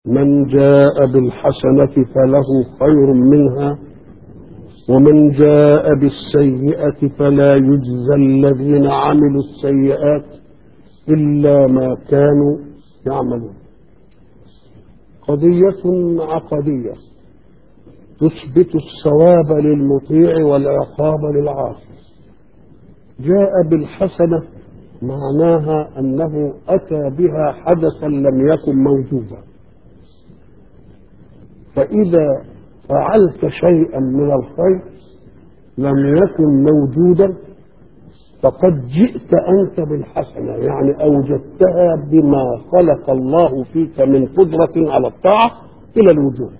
من جاء بالحسنة فله خير منها ومن جاء بالسيئة فلا يجزى الذين عملوا السيئات إلا ما كانوا يعملون قضية عقدية تثبت الثواب للمطيع والعقاب للعاصي جاء بالحسنة معناها أنه أتى بها حدثا لم يكن موجودا فإذا فعلت شيئا من الخير لم يكن موجودا فقد جئت أنت بالحسنة يعني أوجدتها بما خلق الله فيك من قدرة على الطاعة إلى الوجود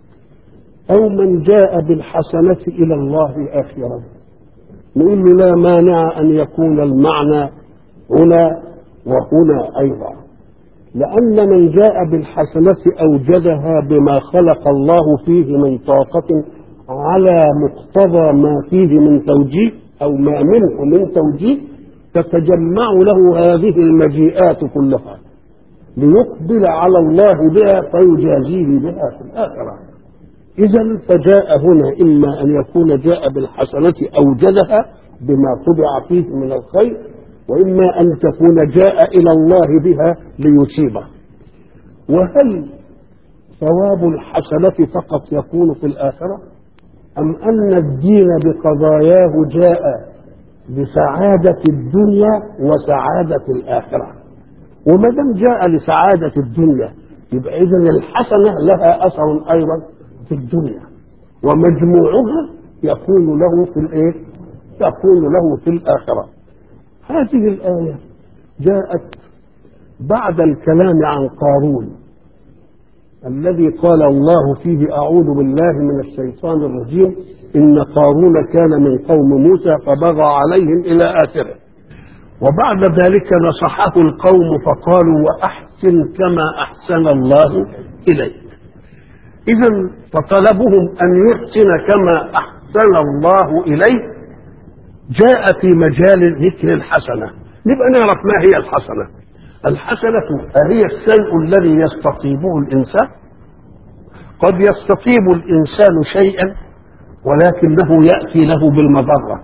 أو من جاء بالحسنة إلى الله آخرا نقول له لا مانع أن يكون المعنى هنا وهنا أيضا لأن من جاء بالحسنة أوجدها بما خلق الله فيه من طاقة على مقتضى ما فيه من توجيه أو ما منه من توجيه تتجمع له هذه المجيئات كلها ليقبل على الله بها فيجازيه بها في الآخرة إذا فجاء هنا إما أن يكون جاء بالحسنة أوجدها بما طبع فيه من الخير وإما أن تكون جاء إلى الله بها ليصيبه وهل ثواب الحسنة فقط يكون في الآخرة أم أن الدين بقضاياه جاء بسعادة الدنيا وسعادة الآخرة وما دام جاء لسعادة الدنيا يبقى إذا الحسنة لها أثر أيضا في الدنيا ومجموعها يكون له في الإيه؟ يكون له في الآخرة هذه الآية جاءت بعد الكلام عن قارون الذي قال الله فيه أعوذ بالله من الشيطان الرجيم إن قارون كان من قوم موسى فبغى عليهم إلى آخره وبعد ذلك نصحه القوم فقالوا وأحسن كما أحسن الله إليك إذا فطلبهم أن يحسن كما أحسن الله إليه جاء في مجال ذكر الحسنة نبقى نعرف ما هي الحسنة الحسنة هي الشيء الذي يستطيبه الإنسان قد يستطيب الإنسان شيئا ولكنه يأتي له بالمضرة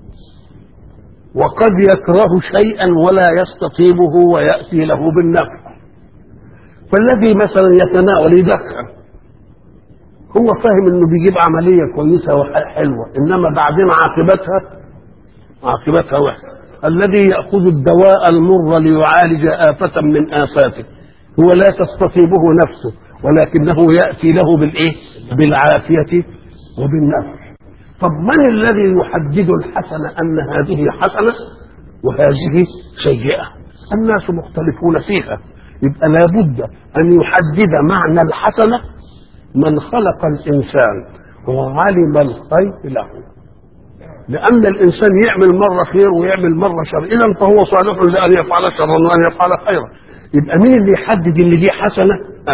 وقد يكره شيئا ولا يستطيبه ويأتي له بالنفع فالذي مثلا يتناول يدخن هو فاهم انه بيجيب عمليه كويسه وحلوه انما بعدين عاقبتها عاقبتها وحشه الذي ياخذ الدواء المر ليعالج افه من افاته هو لا تستطيبه نفسه ولكنه ياتي له بالايه بالعافيه وبالنفع طب من الذي يحدد الحسنه ان هذه حسنه وهذه سيئه الناس مختلفون فيها يبقى لابد ان يحدد معنى الحسنه من خلق الإنسان وعلم الخير له لأن الإنسان يعمل مرة خير ويعمل مرة شر إذا فهو صالح لأن يفعل شرا وأن يفعل خيرا يبقى مين اللي يحدد إن دي حسنة؟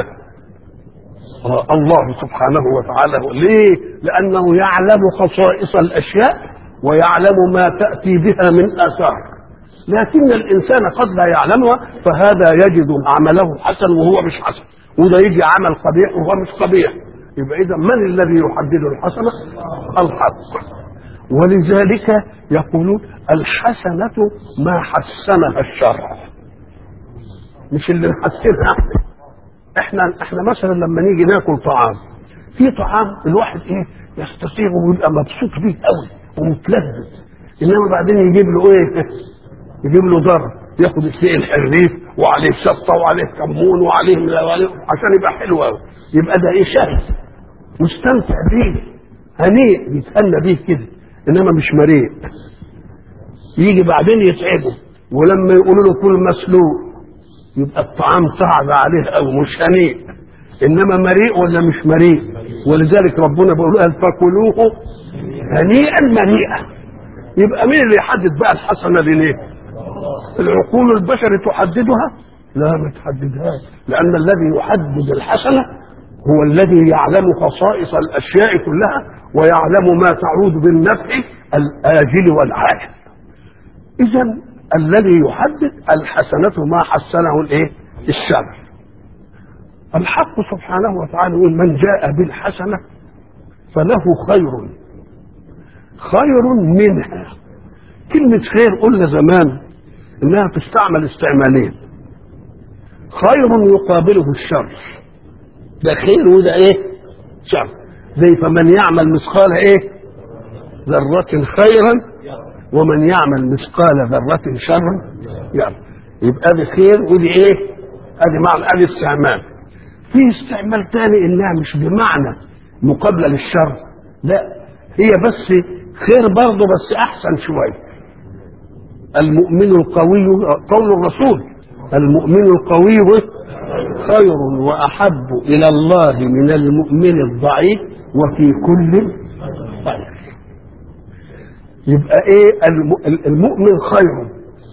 أه. الله سبحانه وتعالى ليه؟ لأنه يعلم خصائص الأشياء ويعلم ما تأتي بها من آثار لكن الإنسان قد لا يعلمها فهذا يجد عمله حسن وهو مش حسن وده يجي عمل قبيح وهو مش قبيح يبقى اذا من الذي يحدد الحسنه الحق ولذلك يقولون الحسنه ما حسنها الشرع مش اللي نحسنها احنا احنا مثلا لما نيجي ناكل طعام في طعام الواحد ايه يستطيع ويبقى مبسوط بيه قوي ومتلذذ انما بعدين يجيب له ايه يجيب له ضرر ياخد الشيء الحريف وعليه شطه وعليه كمون وعليه وعليه عشان يبقى حلو قوي يبقى ده ايه شهي مستمتع بيه هنيء بيتهنى بيه كده انما مش مريء يجي بعدين يتعبه ولما يقولوا له كل مسلوق يبقى الطعام صعب عليه او مش هنيء انما مريء ولا مش مريء ولذلك ربنا بيقول قال فكلوه هنيئا مريئا يبقى مين اللي يحدد بقى الحسنه دي ليه؟ العقول البشر تحددها لا ما تحددهاش لأن الذي يحدد الحسنة هو الذي يعلم خصائص الأشياء كلها ويعلم ما تعود بالنفع الآجل والعاجل إذا الذي يحدد الحسنة ما حسنه الإيه؟ الشرع الحق سبحانه وتعالى يقول من جاء بالحسنة فله خير خير منها كلمة خير قلنا زمان انها تستعمل استعمالين خير يقابله الشر ده خير وده ايه شر زي فمن يعمل مثقال ايه ذرة خيرا ومن يعمل مثقال ذرة شرا يعمل يبقى دي خير ودي ايه ادي معنى ادي استعمال في استعمال تاني انها مش بمعنى مقابله للشر لا هي بس خير برضه بس احسن شويه المؤمن القوي قول الرسول المؤمن القوي خير واحب الى الله من المؤمن الضعيف وفي كل خير يبقى ايه المؤمن خير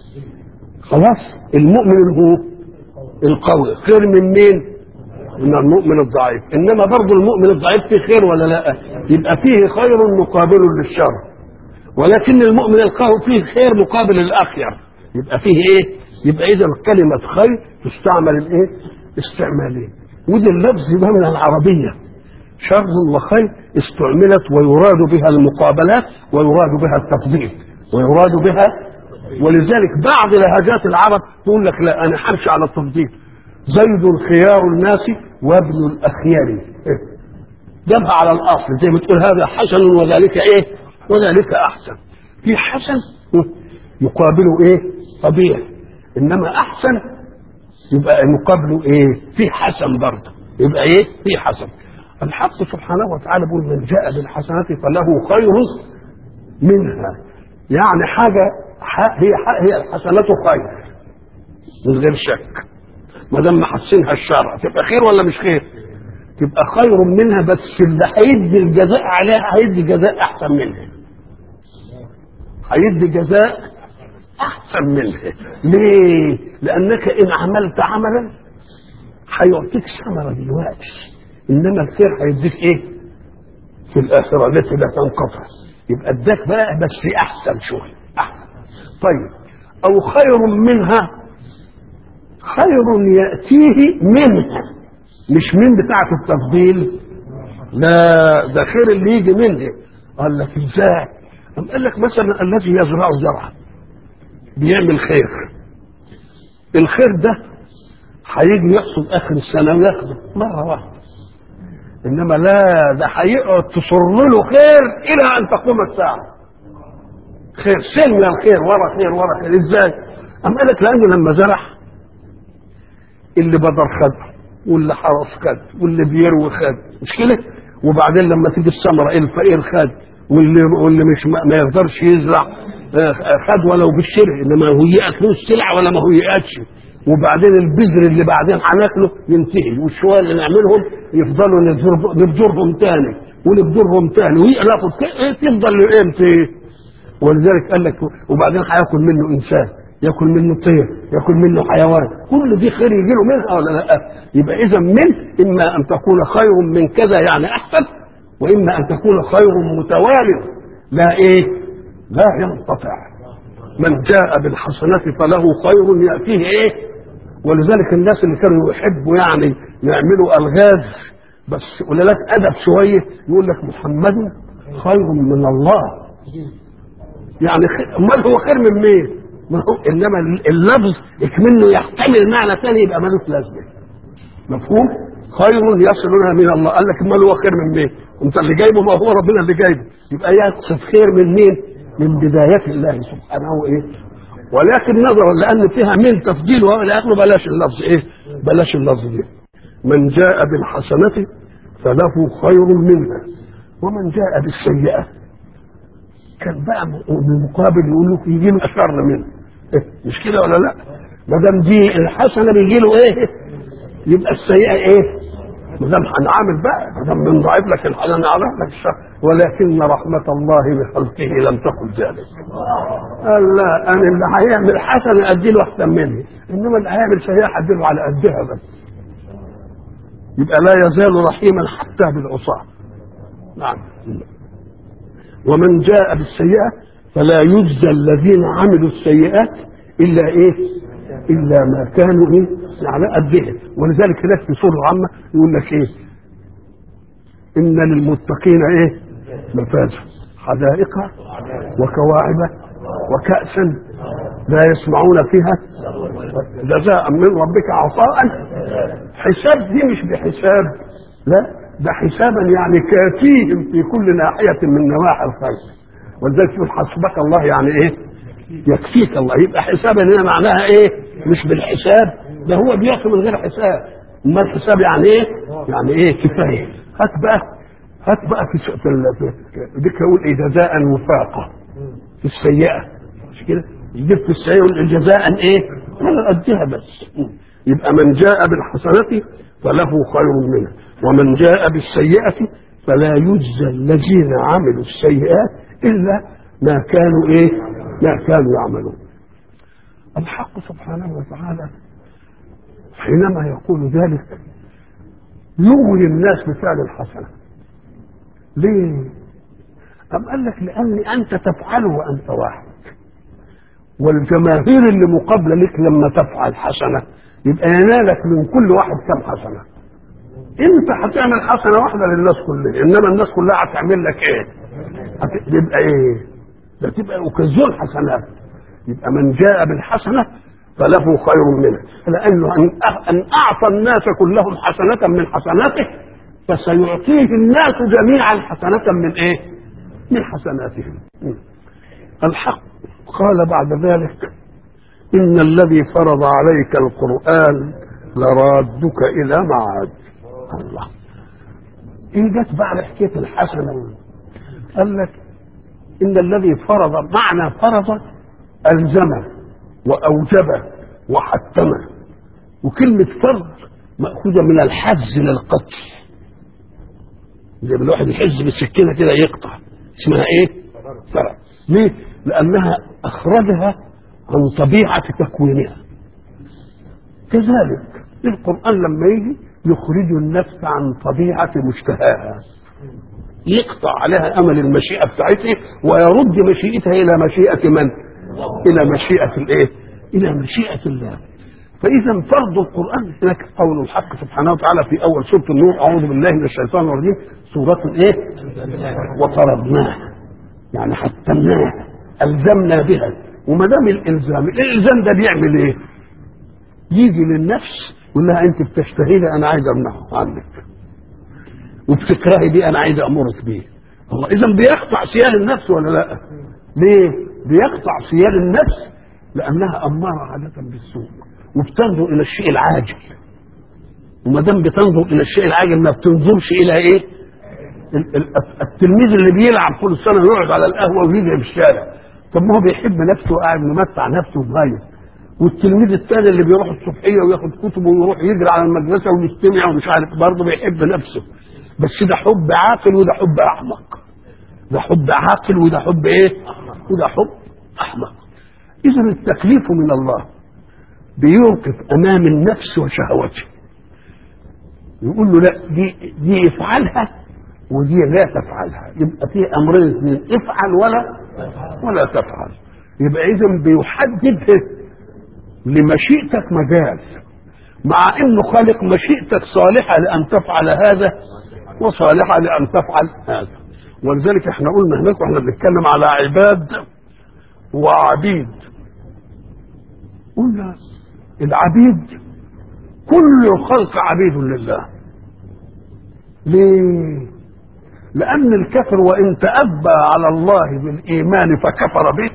خلاص المؤمن هو القوي خير من مين من المؤمن الضعيف انما برضه المؤمن الضعيف فيه خير ولا لا يبقى فيه خير مقابل للشر ولكن المؤمن القوي فيه خير مقابل الاخير يبقى فيه ايه يبقى اذا كلمه خير تستعمل الايه استعمالين وده اللفظ ده من العربيه شر وخير استعملت ويراد بها المقابلات ويراد بها التفضيل ويراد بها ولذلك بعض لهجات العرب تقول لك لا انا همشي على التفضيل زيد خيار الناس وابن الاخيار جابها على الاصل زي ما تقول هذا حسن وذلك ايه وذلك احسن في حسن يقابله ايه قبيح انما احسن يبقى مقابله ايه في حسن برضه يبقى ايه في حسن الحق سبحانه وتعالى بيقول من جاء بالحسنات فله خير منها يعني حاجه هي هي الحسنات خير من غير شك ما دام محسنها الشرع تبقى خير ولا مش خير؟ تبقى خير منها بس اللي هيدي الجزاء عليها هيدي جزاء احسن منها. هيدي جزاء احسن منها. ليه؟ لانك ان عملت عملا هيعطيك ثمره دلوقتي انما الخير هيديك ايه؟ في الاخره التي لا تنقطع. يبقى اداك بقى بس احسن شويه. احسن. طيب او خير منها خير يأتيه منها مش من بتاعة التفضيل لا ده خير اللي يجي منها قال لك ازاي أم قال لك مثلا الذي يزرع زرعا بيعمل خير الخير ده هيجي يحصد اخر السنه وياخده مره واحده انما لا ده هيقعد تصر له خير الى ان تقوم الساعه خير سلم الخير ورا خير ورا خير ازاي؟ أم قال لك لانه لما زرع اللي بدر خد واللي حرس خد واللي بيروي خد مش كده وبعدين لما تيجي الثمره الفقير خد واللي واللي مش ما يقدرش يزرع خد ولو بالشرع انما هيئت له السلع ولا ما هيئتش وبعدين البذر اللي بعدين هناكله ينتهي والشويه اللي نعملهم يفضلوا نبذرهم تاني ونبذرهم تاني ويقلقوا تفضل امتى ولذلك قال لك وبعدين هياكل منه انسان ياكل منه طير ياكل منه حيوان كل دي خير يجي له منها ولا لا يبقى اذا من اما ان تكون خير من كذا يعني احسن واما ان تكون خير متوالد لا ايه لا ينقطع من جاء بالحسنة فله خير يأتيه ايه ولذلك الناس اللي كانوا يحبوا يعني يعملوا الغاز بس قلالات ادب شويه يقول لك محمد خير من الله يعني امال هو خير من مين؟ ما هو انما اللفظ اكمنه يحتمل معنى ثاني يبقى ملوش لازمه مفهوم خير يصلنا من الله قال لك امال هو خير من مين انت اللي جايبه ما هو ربنا اللي جايبه يبقى يقصد خير من مين من بدايات الله سبحانه ايه ولكن نظرا لان فيها من تفضيل والى اخره بلاش اللفظ ايه بلاش اللفظ دي من جاء بالحسنه فله خير منها ومن جاء بالسيئه كان بقى بالمقابل يقول له يجي له شر منه إيه؟ مش كده ولا لا؟ ما دام دي الحسنه بيجي له ايه؟ يبقى السيئه ايه؟ ما دام هنعامل بقى ما دام بنضاعف لك الحسنه نعرف لك الشر ولكن رحمه الله بخلقه لم تقل ذلك. قال لا انا اللي هيعمل حسنه ادي له احسن مني انما اللي هيعمل سيئه هدي له على قدها بس. يبقى لا يزال رحيما حتى بالعصاه. نعم. ومن جاء بالسيئة فلا يجزى الذين عملوا السيئات إلا إيه؟ إلا ما كانوا إيه؟ على قدهم ولذلك هناك في سوره عامه يقول لك ايه ان للمتقين ايه مفازا حدائق وكواعب وكأسا لا يسمعون فيها جزاء من ربك عطاء حساب دي مش بحساب لا ده حسابا يعني كافيهم في كل ناحية من نواحي الخير ولذلك يقول حسبك الله يعني ايه يكفيك الله يبقى حسابا هنا معناها ايه مش بالحساب ده هو بيعطي من غير حساب ما الحساب يعني ايه يعني ايه كفايه هات بقى هات بقى في في ال- في- ديك يقول ايه جزاء وفاقه في السيئه مش كده يجيب في السيئه يقول جزاء ايه انا اديها بس يبقى من جاء بالحسنه فله خير منها ومن جاء بالسيئه فلا يجزى الذين عملوا السيئات الا ما كانوا ايه ما كانوا يعملون الحق سبحانه وتعالى حينما يقول ذلك يغري الناس بفعل الحسنه ليه أم قال لك لأن أنت تفعله وأنت واحد والجماهير اللي مقابلة لك لما تفعل حسنة يبقى ينالك من كل واحد كم حسنة انت هتعمل حسنة واحدة للناس كلها انما الناس كلها هتعمل لك ايه هت- يبقى ايه ده تبقى اوكازيون حسنات يبقى من جاء بالحسنة فله خير منها لأنه أن أن أعطى الناس كلهم حسنة من حسناته فسيعطيه الناس جميعا حسنة من إيه؟ من حسناتهم الحق قال بعد ذلك إن الذي فرض عليك القرآن لرادك إلى معاد الله إيه جت بعد حكاية الحسنة قال لك إن الذي فرض معنى فرض ألزمه وأوجبه وحتمه وكلمة فرض مأخوذة من الحز للقتل زي ما الواحد يحز بالسكينة كده يقطع اسمها ايه؟ فرض ليه؟ لأنها أخرجها عن طبيعة تكوينها كذلك القرآن لما يجي يخرج النفس عن طبيعة مشتهاها يقطع عليها امل المشيئه بتاعتها ويرد مشيئتها الى مشيئه من؟ الى مشيئه الايه؟ الى مشيئه الله. فاذا فرض القران هناك قول الحق سبحانه وتعالى في اول سوره النور اعوذ بالله من الشيطان الرجيم سوره ايه؟ وفرضناها يعني حتمناها الزمنا بها وما دام الالزام الالزام ده بيعمل ايه؟ يجي للنفس يقول لها انت بتشتهي لي انا عايز امنعه عنك وبتكرهي دي انا عايز امرك بيه الله اذا بيقطع سيال النفس ولا لا ليه بيقطع سيال النفس لانها اماره عاده بالسوء وبتنظر الى الشيء العاجل وما دام بتنظر الى الشيء العاجل ما بتنظرش الى ايه ال- ال- التلميذ اللي بيلعب كل سنه يقعد على القهوه ويجري في الشارع طب ما هو بيحب نفسه وقاعد ممتع نفسه ومغير والتلميذ الثاني اللي بيروح الصبحيه وياخد كتبه ويروح يجري على المدرسه ويستمع ومش عارف برضه بيحب نفسه بس ده حب عاقل وده حب احمق ده حب عاقل وده حب ايه وده حب احمق اذا التكليف من الله بيوقف امام النفس وشهوته يقول له لا دي دي افعلها ودي لا تفعلها يبقى في امرين اثنين افعل ولا ولا تفعل يبقى اذا بيحدد لمشيئتك مجال مع انه خالق مشيئتك صالحه لان تفعل هذا وصالحه لان تفعل هذا ولذلك احنا قلنا هناك واحنا بنتكلم على عباد وعبيد قلنا العبيد كل الخلق عبيد لله ليه لأن الكافر وإن تأبى على الله بالإيمان فكفر به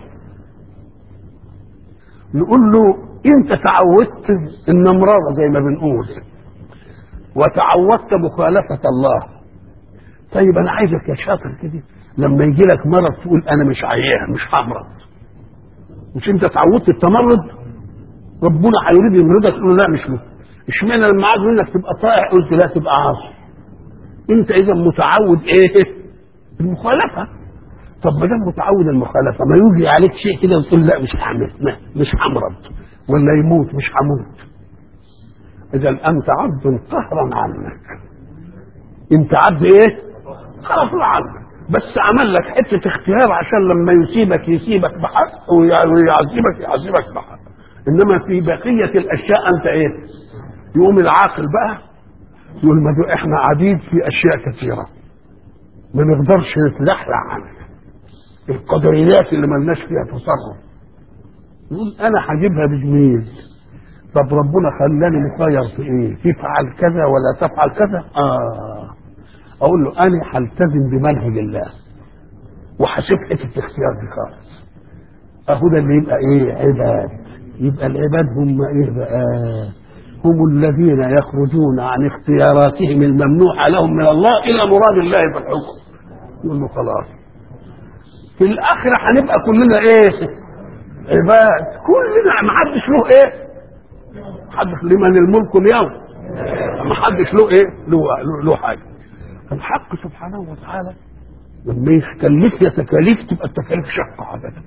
نقول له أنت تعودت النمرارة زي ما بنقول وتعودت مخالفة الله طيب أنا عايزك يا شاطر كده لما يجي لك مرض تقول أنا مش عيان مش همرض مش أنت تعودت التمرد ربنا هيريد يمرضك تقول له لا مش ممكن اشمعنى لما عايز منك تبقى طائع قلت لا تبقى عاصي انت اذا متعود ايه المخالفه طب ما دام متعود المخالفه ما يجي عليك شيء كده وتقول لا مش هعمل ما- مش همرض ولا يموت مش هموت اذا انت عبد قهرا عنك انت عبد ايه قهرا عنك بس عمل لك حته اختيار عشان لما يسيبك يسيبك بحق ويعذبك يعذبك بحق انما في بقيه الاشياء انت ايه يقوم العاقل بقى يقول ما دو- احنا عبيد في اشياء كثيره ما نقدرش نتلحلح عنها القدريات اللي ملناش فيها تصرف يقول انا هجيبها بجميل طب ربنا خلاني مخير في ايه تفعل كذا ولا تفعل كذا اه اقول له انا هلتزم بمنهج الله وهسيب حته الاختيار دي خالص اهو ده اللي يبقى ايه عباد يبقى العباد هم ايه بقى هم الذين يخرجون عن اختياراتهم الممنوحه لهم من الله الى مراد الله في الحكم يقول له خلاص في الاخره هنبقى كلنا ايه عباد كلنا ما حدش له ايه حدش لمن الملك اليوم ما حدش له ايه له له, له حاجه الحق سبحانه وتعالى لما يكلفنا تكاليف تبقى التكاليف شقه عاده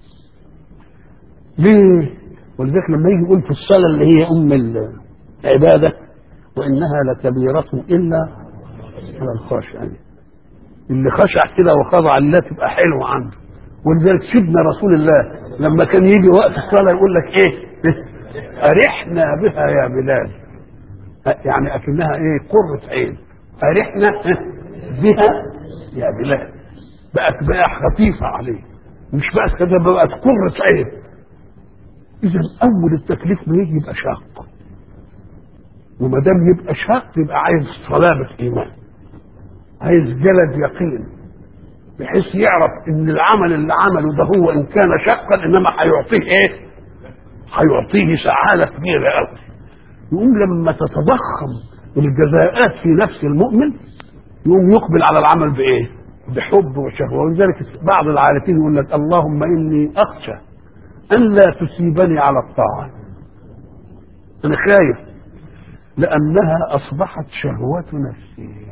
ليه ولذلك لما يجي يقول في الصلاه اللي هي ام العباده وانها لكبيره الا على الخاشعين اللي خشع كده وخضع لله تبقى حلوه عنده ولذلك سيدنا رسول الله لما كان يجي وقت الصلاه يقول لك ايه ارحنا بها يا بلال يعني اكنها ايه قرة عين ارحنا بها يا بلال بقت بقى خفيفه عليه مش بقت كده بقت قرة عين اذا اول التكليف ما يجي يبقى شاق وما دام يبقى شاق يبقى عايز صلابه ايمان عايز جلد يقين بحيث يعرف ان العمل اللي عمله ده هو ان كان شقا انما هيعطيه ايه؟ هيعطيه سعاده كبيره قوي يقوم لما تتضخم الجزاءات في نفس المؤمن يقوم يقبل على العمل بايه؟ بحب وشهوه ولذلك بعض العارفين يقول لك اللهم اني اخشى ان لا تصيبني على الطاعه انا خايف لانها اصبحت شهوه نفسي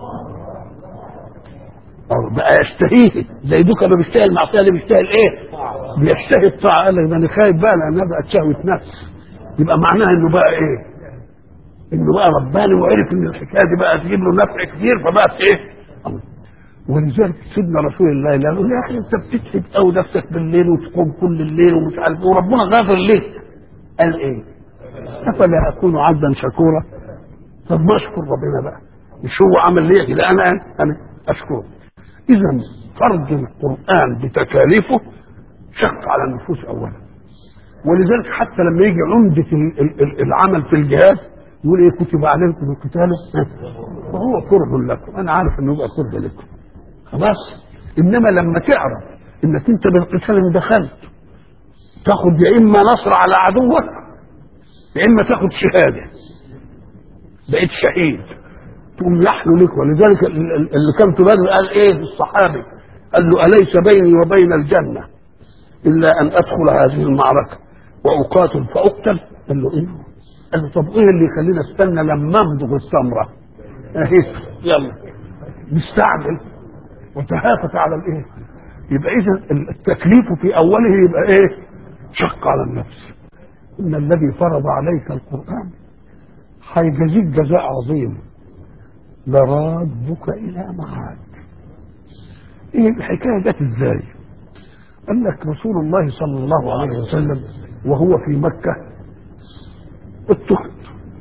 أو بقى يشتهيه زي دوكا ما بيشتهي المعصيه اللي بيشتهي الايه؟ بيشتهي الطاعه قال لك ده انا خايف بقى لانها بقت شهوه نفس يبقى معناها انه بقى ايه؟ انه بقى رباني وعرف ان الحكايه دي بقى تجيب له نفع كتير فبقت ايه؟ ولذلك سيدنا رسول الله قال له يا اخي انت بتتعب قوي نفسك بالليل وتقوم كل الليل ومش عارف ايه وربنا غافر ليك قال ايه؟ افلا اكون عبدا شكورا؟ طب ما اشكر ربنا بقى مش هو عمل ليه كده انا انا اشكره اذا فرض القران بتكاليفه شق على النفوس اولا ولذلك حتى لما يجي عمده ال- ال- ال- العمل في الجهاد يقول ايه كتب عليكم القتال وهو كره لكم انا عارف انه يبقى كره لكم خلاص انما لما تعرف انك انت بالقتال دخلت تاخد يا اما نصر على عدوك يا اما تاخد شهاده بقيت شهيد تقوم يحلو لك ولذلك ال- ال- اللي كان في بدر قال ايه الصحابي قال له اليس بيني وبين الجنه الا ان ادخل هذه المعركه واقاتل فاقتل قال له ايه قال له طب ايه اللي يخلينا استنى لما امضغ الثمره اهي يلا مستعجل وتهافت على الايه يبقى اذا التكليف في اوله يبقى ايه شق على النفس ان الذي فرض عليك القران هيجازيك جزاء عظيم لرادك الى معاد ايه الحكايه جت ازاي قال لك رسول الله صلى الله عليه وسلم وهو في مكه اضطهد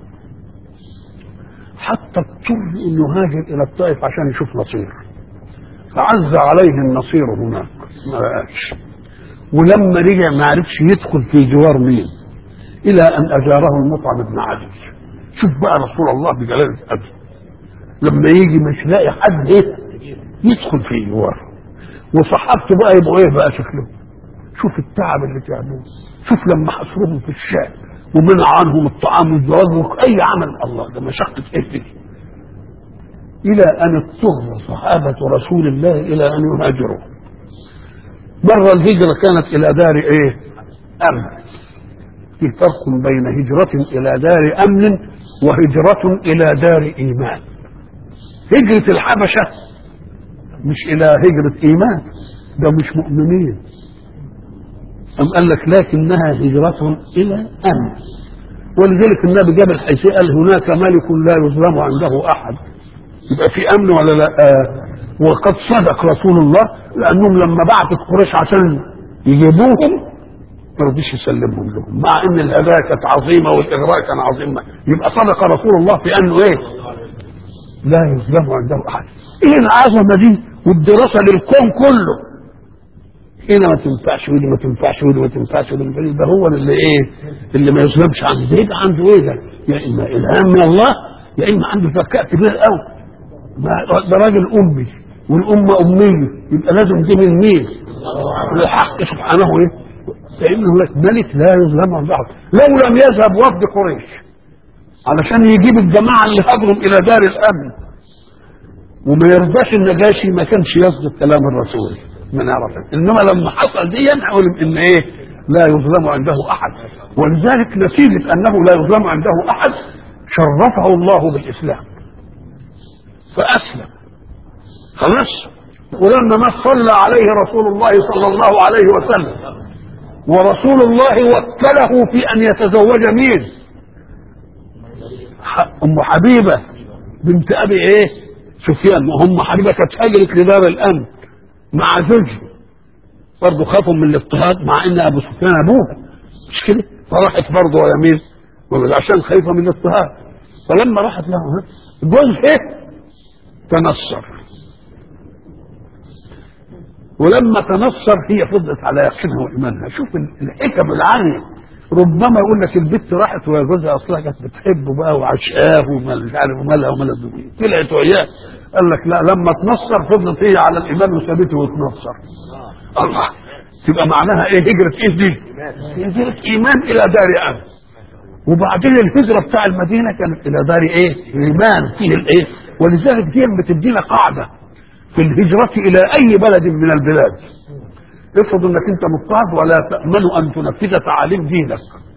حتى اضطر انه يهاجر الى الطائف عشان يشوف نصير فعز عليه النصير هناك ما بقاش ولما رجع ما عرفش يدخل في جوار مين الى ان اجاره المطعم بن عدي شوف بقى رسول الله بجلاله قدره لما يجي مش لاقي حد ايه يدخل في جواره وصحابته بقى يبقوا ايه بقى شكلهم شوف التعب اللي تعبوه شوف لما حصرهم في الشام ومنع عنهم الطعام والزواج اي عمل الله ده مشقه ايه دي الى ان اضطر صحابه رسول الله الى ان يهاجروا مره الهجره كانت الى دار ايه امن في فرق بين هجره الى دار امن وهجره الى دار ايمان هجره الحبشه مش الى هجره ايمان ده مش مؤمنين أم قال لك لكنها هجرة إلى أمن ولذلك النبي جاب الحيثية قال هناك ملك لا يظلم عنده أحد يبقى في أمن ولا لا آه وقد صدق رسول الله لأنهم لما بعثت قريش عشان يجيبوهم ما رضيش يسلمهم لهم مع ان الهدايا كانت عظيمه والاغراء كان عظيم يبقى صدق رسول الله في انه ايه؟ لا يظلم عنده احد ايه العظمه دي والدراسه للكون كله هنا ما تنفعش ودي ما تنفعش ودي ما تنفعش ودي ما تنفعش ده هو اللي ايه اللي ما يظلمش عنده ده يبقى عنده ايه ده يا اما الهام من الله يا اما عنده ذكاء كبير قوي ده راجل امي والامه اميه يبقى لازم دي من مين؟ الحق سبحانه ايه؟ فانه لك ملك لا يظلم عن بعض لو لم يذهب وفد قريش علشان يجيب الجماعه اللي هاجروا الى دار الامن وما يرضاش النجاشي ما كانش يصدق كلام الرسول من عرفه انما لما حصل دي علم ان ايه لا يظلم عنده احد ولذلك نتيجه انه لا يظلم عنده احد شرفه الله بالاسلام فاسلم خلاص ولما ما صلى عليه رسول الله صلى الله عليه وسلم ورسول الله وكله في ان يتزوج مين ام حبيبه بنت ابي ايه سفيان وام حبيبه كانت هاجرت لدار الامن مع زوجها برضه خافوا من الاضطهاد مع ان ابو سفيان ابوها مش كده فراحت برضه يا مين عشان خايفه من الاضطهاد فلما راحت له جوزها تنصر ولما تنصر هي فضلت على يقينها وايمانها شوف الحكم العاليه ربما يقول لك البت راحت ويا جوزها اصلها كانت بتحبه بقى وعشقاه ومش عارف ومالها ومالها الدنيا طلعت وياه قال لك لا لما تنصر فضلت هي على الايمان وثابته وتنصر الله تبقى معناها ايه هجره ايه دي؟ هجره ايمان الى دار امن وبعدين الهجره بتاع المدينه كانت الى دار ايه؟ ايمان فيه الايه؟ ولذلك دي بتدينا قاعده في الهجرة إلى أي بلد من البلاد افرض انك انت مضطهد ولا تأمن ان تنفذ تعاليم دينك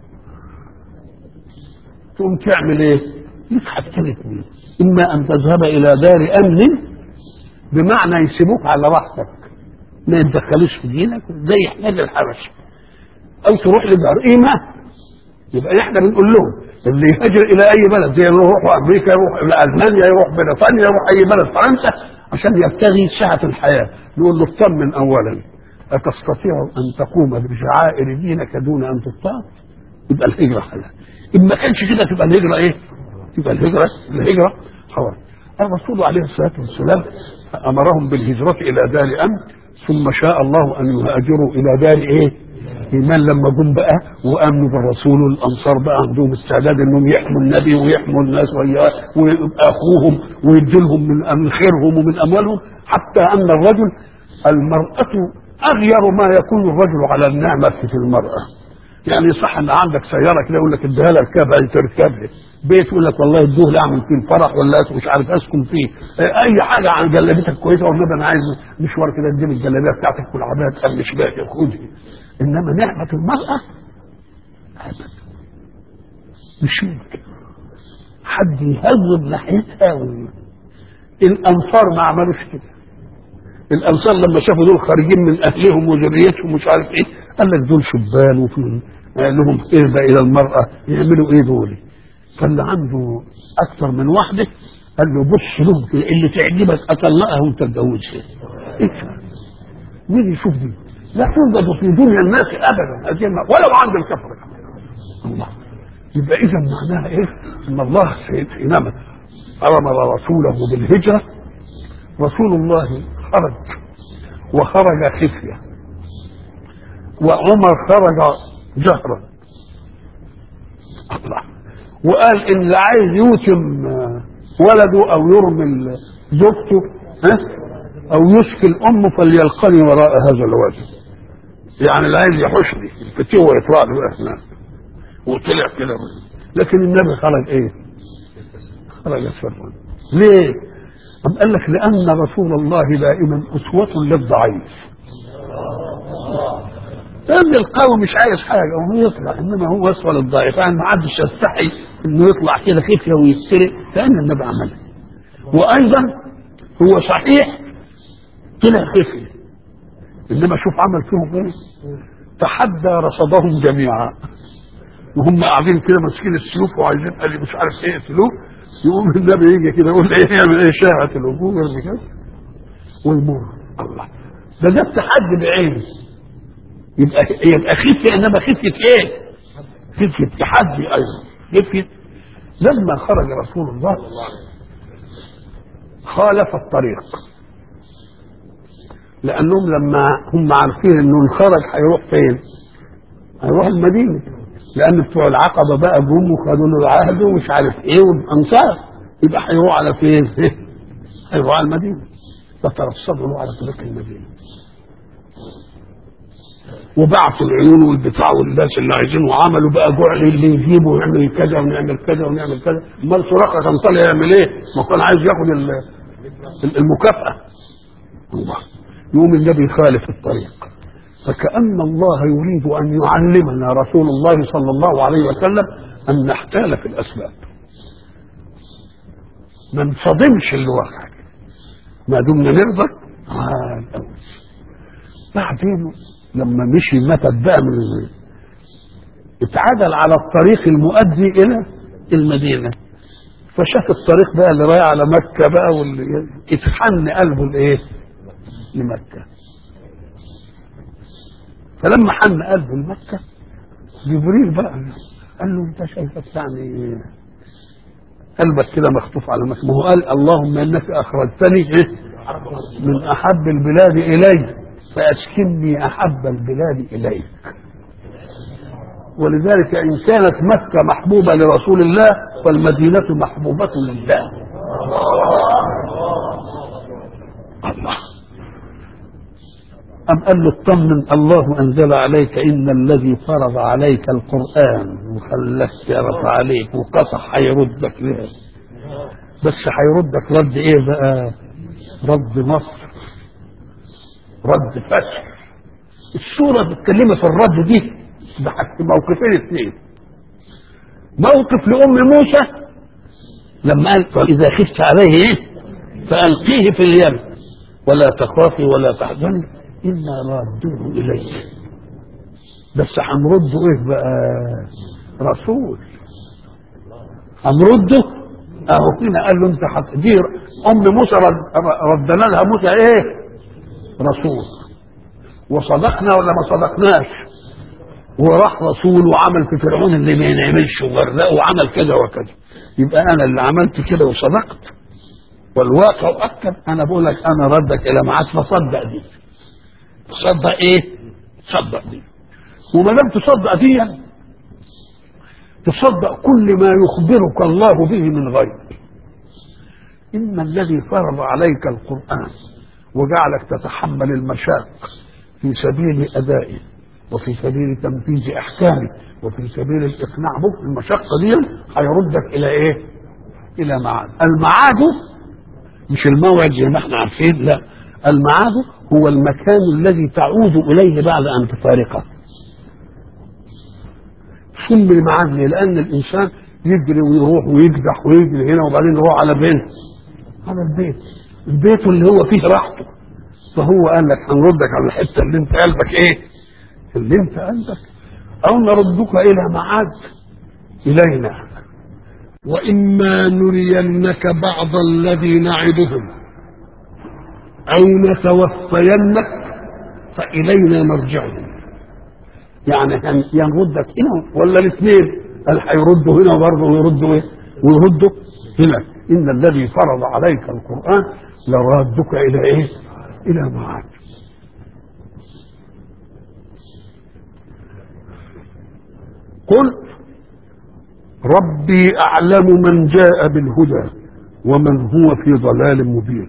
تقوم تعمل ايه؟ ليك حاجتين اثنين اما ان تذهب الى دار امن بمعنى يسيبوك على راحتك ما يتدخلوش في دينك زي حماد الحبش او تروح لدار ايمان يبقى احنا بنقول لهم اللي يهاجر الى اي بلد زي يروح امريكا يروح الى المانيا يروح بريطانيا يروح اي بلد فرنسا عشان يبتغي سعة الحياة نقول له اطمن أولا أتستطيع أن تقوم بشعائر دينك دون أن تضطهد يبقى الهجرة حلال إن ما كانش كده تبقى الهجرة إيه؟ تبقى الهجرة الهجرة حوار الرسول عليه الصلاة والسلام أمرهم بالهجرة إلى دار أمن ثم شاء الله أن يهاجروا إلى دار إيه؟ إيمان لما جم بقى وآمنوا بالرسول والأنصار بقى عندهم استعداد إنهم يحموا النبي ويحموا الناس ويبقى أخوهم ويدوا لهم من خيرهم ومن أموالهم حتى أن الرجل المرأة أغير ما يكون الرجل على النعمة في المرأة يعني صح ان عندك سياره كده يقول لك اديها لها اركبها انت اركبها بيت يقول لك والله ادوه لي اعمل فيه الفرح ولا مش عارف اسكن فيه اي حاجه عن جلابيتك كويسه والنبي انا عايز مشوار كده اديني الجلابيه بتاعتك والعربيه تقلش بيها خدها انما نعمه المراه ابدا مش ممكن حد يهذب ناحيتها الانصار ما عملوش كده الانصار لما شافوا دول خارجين من اهلهم وذريتهم مش عارف ايه قال لك دول شبان وفي لهم قربة الى المرأة يعملوا ايه دول فاللي عنده اكثر من واحدة قال له بص لهم كده اللي تعجبك اطلقها وانت تتجوزها ايه مين يشوف دي لا توجد في دنيا الناس ابدا هذه ولو عند الكفر الله يبقى اذا معناها ايه ان الله حينما امر رسوله بالهجره رسول الله خرج وخرج خفيه وعمر خرج جهرا الله وقال ان اللي عايز يوتم ولده او يرمي زوجته ها او يشكي الام فليلقني وراء هذا الوجه يعني اللي عايز يحشني الفتيه ويطلع له هناك وطلع كده لكن النبي خرج ايه؟ خرج سرا ليه؟ أم قال لك لأن رسول الله دائما أسوة للضعيف لأن القوي مش عايز حاجة وهو يطلع إنما هو أسوأ للضعيف يعني ما حدش يستحي إنه يطلع كده خفية ويسترق لأن النبي عمله وأيضا هو صحيح طلع خفية إنما شوف عمل فيهم إيه تحدى رصدهم جميعا وهم قاعدين كده ماسكين السيوف وعايزين قال مش عارف ايه يقتلوه يقوم النبي يجي كده يقول ايه يعمل ايه شاهة الوجوه يرمي كده ويمر الله ده ده التحدي بعينه يبقى يبقى خفيه انما خفيه ايه؟ خفيه تحدي ايضا خفيه لما خرج رسول الله خالف الطريق لانهم لما هم عارفين انه انخرج هيروح فين؟ هيروح المدينه لان بتوع العقبه بقى جم وخدوا له العهد ومش عارف ايه والانصار يبقى هيروح على فين؟ هيروح على المدينه فترصدوا له على طريق المدينه وبعثوا العيون والبتاع والناس اللي عايزين وعملوا بقى جعل اللي يجيبه ويعمل كذا ونعمل كذا ونعمل كذا امال سراقه كان طالع يعمل ايه؟ ما كان عايز ياخد ال- ال- المكافاه الله يوم النبي خالف الطريق فكأن الله يريد أن يعلمنا رسول الله صلى الله عليه وسلم أن نحتال في الأسباب ما نصدمش الواقع ما دمنا نرضى عال أوي بعدين لما مشي متت بقى من ال- اتعدل على الطريق المؤدي إلى المدينة فشاف الطريق بقى اللي رايح على مكة بقى واللي اتحن قلبه لإيه؟ لمكة فلما حن قلبه لمكة جبريل بقى قال له انت شايفك يعني قلبك كده مخطوف على مكة ما هو قال اللهم انك اخرجتني إيه؟ من احب البلاد الي فاسكنني احب البلاد اليك ولذلك ان كانت مكة محبوبة لرسول الله فالمدينة محبوبة لله الله أم قال له اطمن الله أنزل عليك إن الذي فرض عليك القرآن وخلاك تعرف عليك وقطع هيردك ليه بس هيردك رد إيه بقى رد مصر رد فتح السورة بتتكلم في الرد دي بحث موقفين اثنين موقف لأم موسى لما قال فإذا خفت عليه إيه فألقيه في اليم ولا تخافي ولا تحزني إنا رادوه إليك بس هنرده إيه بقى رسول هنرده أهو هنا قال له أنت هتدير أم موسى رد ردنا لها موسى إيه رسول وصدقنا ولا ما صدقناش وراح رسول وعمل في فرعون اللي ما ينعملش وغرقه وعمل كذا وكذا يبقى انا اللي عملت كده وصدقت والواقع اكد انا بقول لك انا ردك الى معاد فصدق دي تصدق ايه تصدق دي وما دام تصدق دي تصدق كل ما يخبرك الله به من غيب ان الذي فرض عليك القران وجعلك تتحمل المشاق في سبيل ادائه وفي سبيل تنفيذ احكامه وفي سبيل الاقناع به المشقه دي هيردك الى ايه؟ الى معاد المعاد مش الموعد زي ما احنا عارفين لا المعاد هو المكان الذي تعود اليه بعد ان تفارقه سمي المعاد ليه؟ لان الانسان يجري ويروح ويكدح ويجري هنا وبعدين يروح على بيت على البيت البيت اللي هو فيه راحته فهو قال لك هنردك على الحته اللي انت قلبك ايه؟ اللي انت قلبك او نردك الى معاد الينا واما نرينك بعض الذي نعدهم او نتوفينك فالينا مرجعهم يعني هن- ينردك هنا ولا الاثنين قال هيردوا هنا وبرضه ويردوا ايه ويردوا هنا ان الذي فرض عليك القران لرادك الى ايه الى معاد قل ربي اعلم من جاء بالهدى ومن هو في ضلال مبين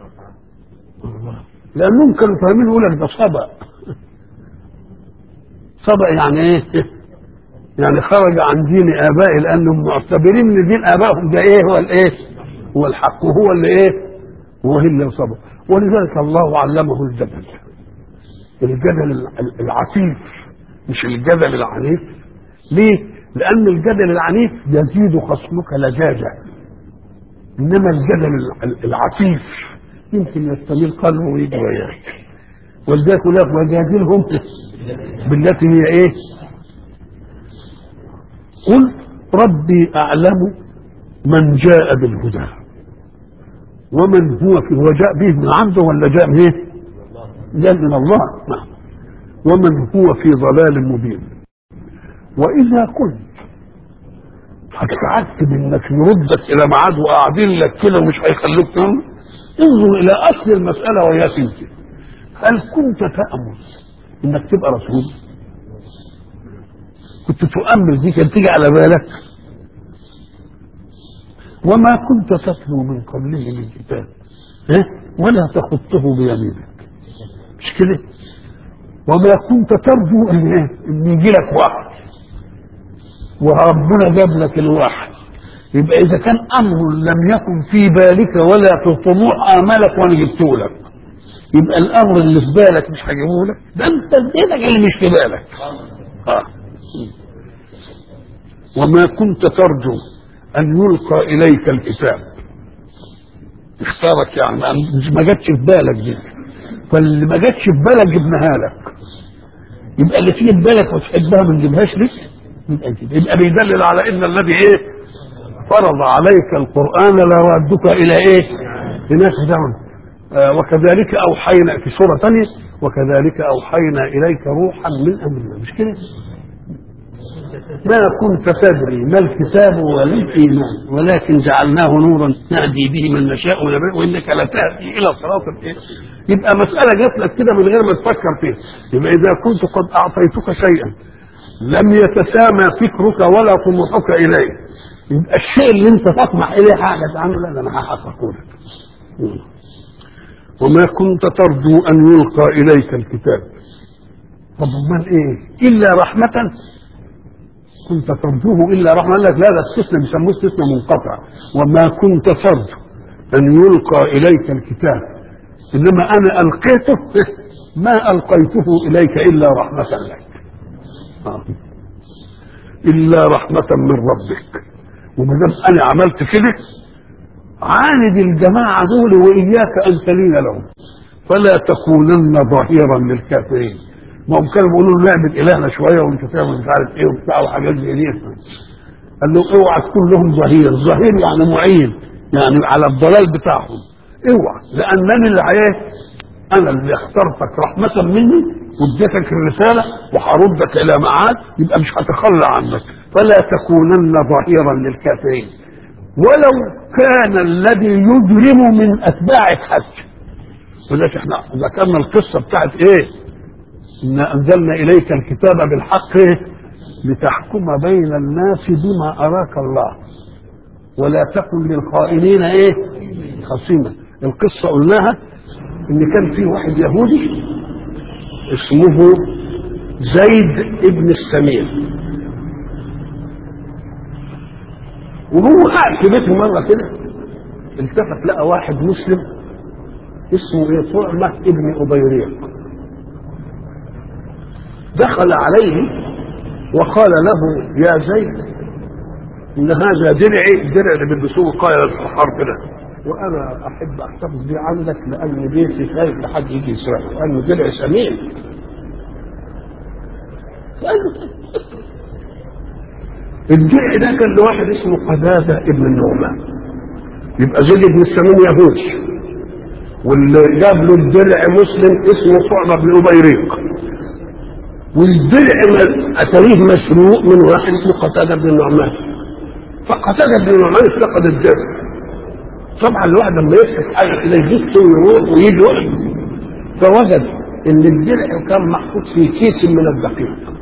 لانهم كانوا فاهمين يقول لك ده صبأ صبأ يعني ايه يعني خرج عن دين ابائه لانهم معتبرين ان دين ابائهم ده ايه هو الايه هو الحق وهو اللي ايه هو اللي صبأ ولذلك الله علمه الجدل الجدل العفيف مش الجدل العنيف ليه؟ لأن الجدل العنيف يزيد خصمك لجاجة إنما الجدل العفيف يمكن يستميل قلبه ويجي وياك ولذلك يقول لك وجادلهم بالتي هي إيه؟ قل ربي أعلم من جاء بالهدى ومن هو في هو جاء به من عنده ولا جاء من ايه؟ جاء من الله نعم ومن هو في ضلال مبين واذا كنت هتتعتب انك يردك الى ميعاد وقاعدين لك كده ومش هيخلوك تنام انظر الى اصل المساله وياك انت هل كنت تامل انك تبقى رسول كنت تؤمل دي كانت تيجي على بالك وما كنت تتلو من قبله من كتاب إيه؟ ولا تخطه بيمينك مش كده وما كنت ترجو ان ايه ان يجي لك وحي وربنا جاب لك الوحي يبقى اذا كان امر لم يكن في بالك ولا في طموح املك وانا جبته لك يبقى الامر اللي في بالك مش هجيبه لك ده انت بايدك اللي مش في بالك آه. وما كنت ترجو ان يلقى اليك الكتاب اختارك يعني ما جاتش في بالك دي فاللي ما جاتش في بالك جبناها لك يبقى اللي تيجي في بالك وتحبها ما نجيبهاش لك يبقى كده يبقى بيدلل على ان الذي ايه فرض عليك القران لردك الى ايه لناس دعون آه وكذلك اوحينا في سوره ثانيه وكذلك اوحينا اليك روحا من امرنا مش كده ما كنت تدري ما الكتاب ولا الايمان ولكن جعلناه نورا نهدي به من نشاء وانك لتهدي الى صراط الايه يبقى مساله جات لك كده من غير ما تفكر فيها يبقى اذا كنت قد اعطيتك شيئا لم يتسامى فكرك ولا طموحك اليه يبقى الشيء اللي انت تطمح اليه حاجه عنه لا انا هحققه لك وما كنت ترجو ان يلقى اليك الكتاب طب امال ايه الا رحمه كنت ترجوه الا رحمه قال لك لا ده استثناء بيسموه استثناء منقطع وما كنت ترجو ان يلقى اليك الكتاب انما انا القيته ما القيته اليك الا رحمه لك آه. الا رحمه من ربك وما دام انا عملت كده عاند الجماعه دول واياك ان تلين لهم فلا تكونن ظهيرا للكافرين ما هم كانوا بيقولوا له نعبد الهنا شويه وانت تعمل مش عارف ايه وبتاع وحاجات زي دي قال له اوعى تكون لهم ظهير ظهير يعني معين يعني على الضلال بتاعهم اوعى لانني اللي ايه انا اللي اخترتك رحمه مني واديتك الرساله وهردك الى معاد يبقى مش هتخلى عنك فلا تكونن ظهيرا للكافرين ولو كان الذي يجرم من اتباعك حتى ولذلك احنا ذكرنا القصه بتاعت ايه إنا أنزلنا إليك الكتاب بالحق لتحكم بين الناس بما أراك الله ولا تكن للخائنين إيه خصيما القصة قلناها إن كان في واحد يهودي اسمه زيد ابن السمير وهو قاعد في بيته مرة كده التفت لقى واحد مسلم اسمه ايه طعمة ابن أبيريق دخل عليه وقال له يا زيد ان هذا درعي الدرع اللي بيلبسوه قايل الحرب ده وانا احب احتفظ بيه عندك لان بيتي خايف لحد يجي يسرقه لانه درع سمين فقال له الدرع ده كان لواحد اسمه قتاده ابن النعمان يبقى زيد بن السمين يهودي واللي جاب له الدرع مسلم اسمه صعبه بن ابيريق والدرع اتاريه مسروق من واحد اسمه قتاده بن النعمان فقتاده بن النعمان افتقد الدرع طبعا الواحد لما يفتح حاجه كده يجس ويروح ويجي فوجد ان الدرع كان محطوط في كيس من الدقيق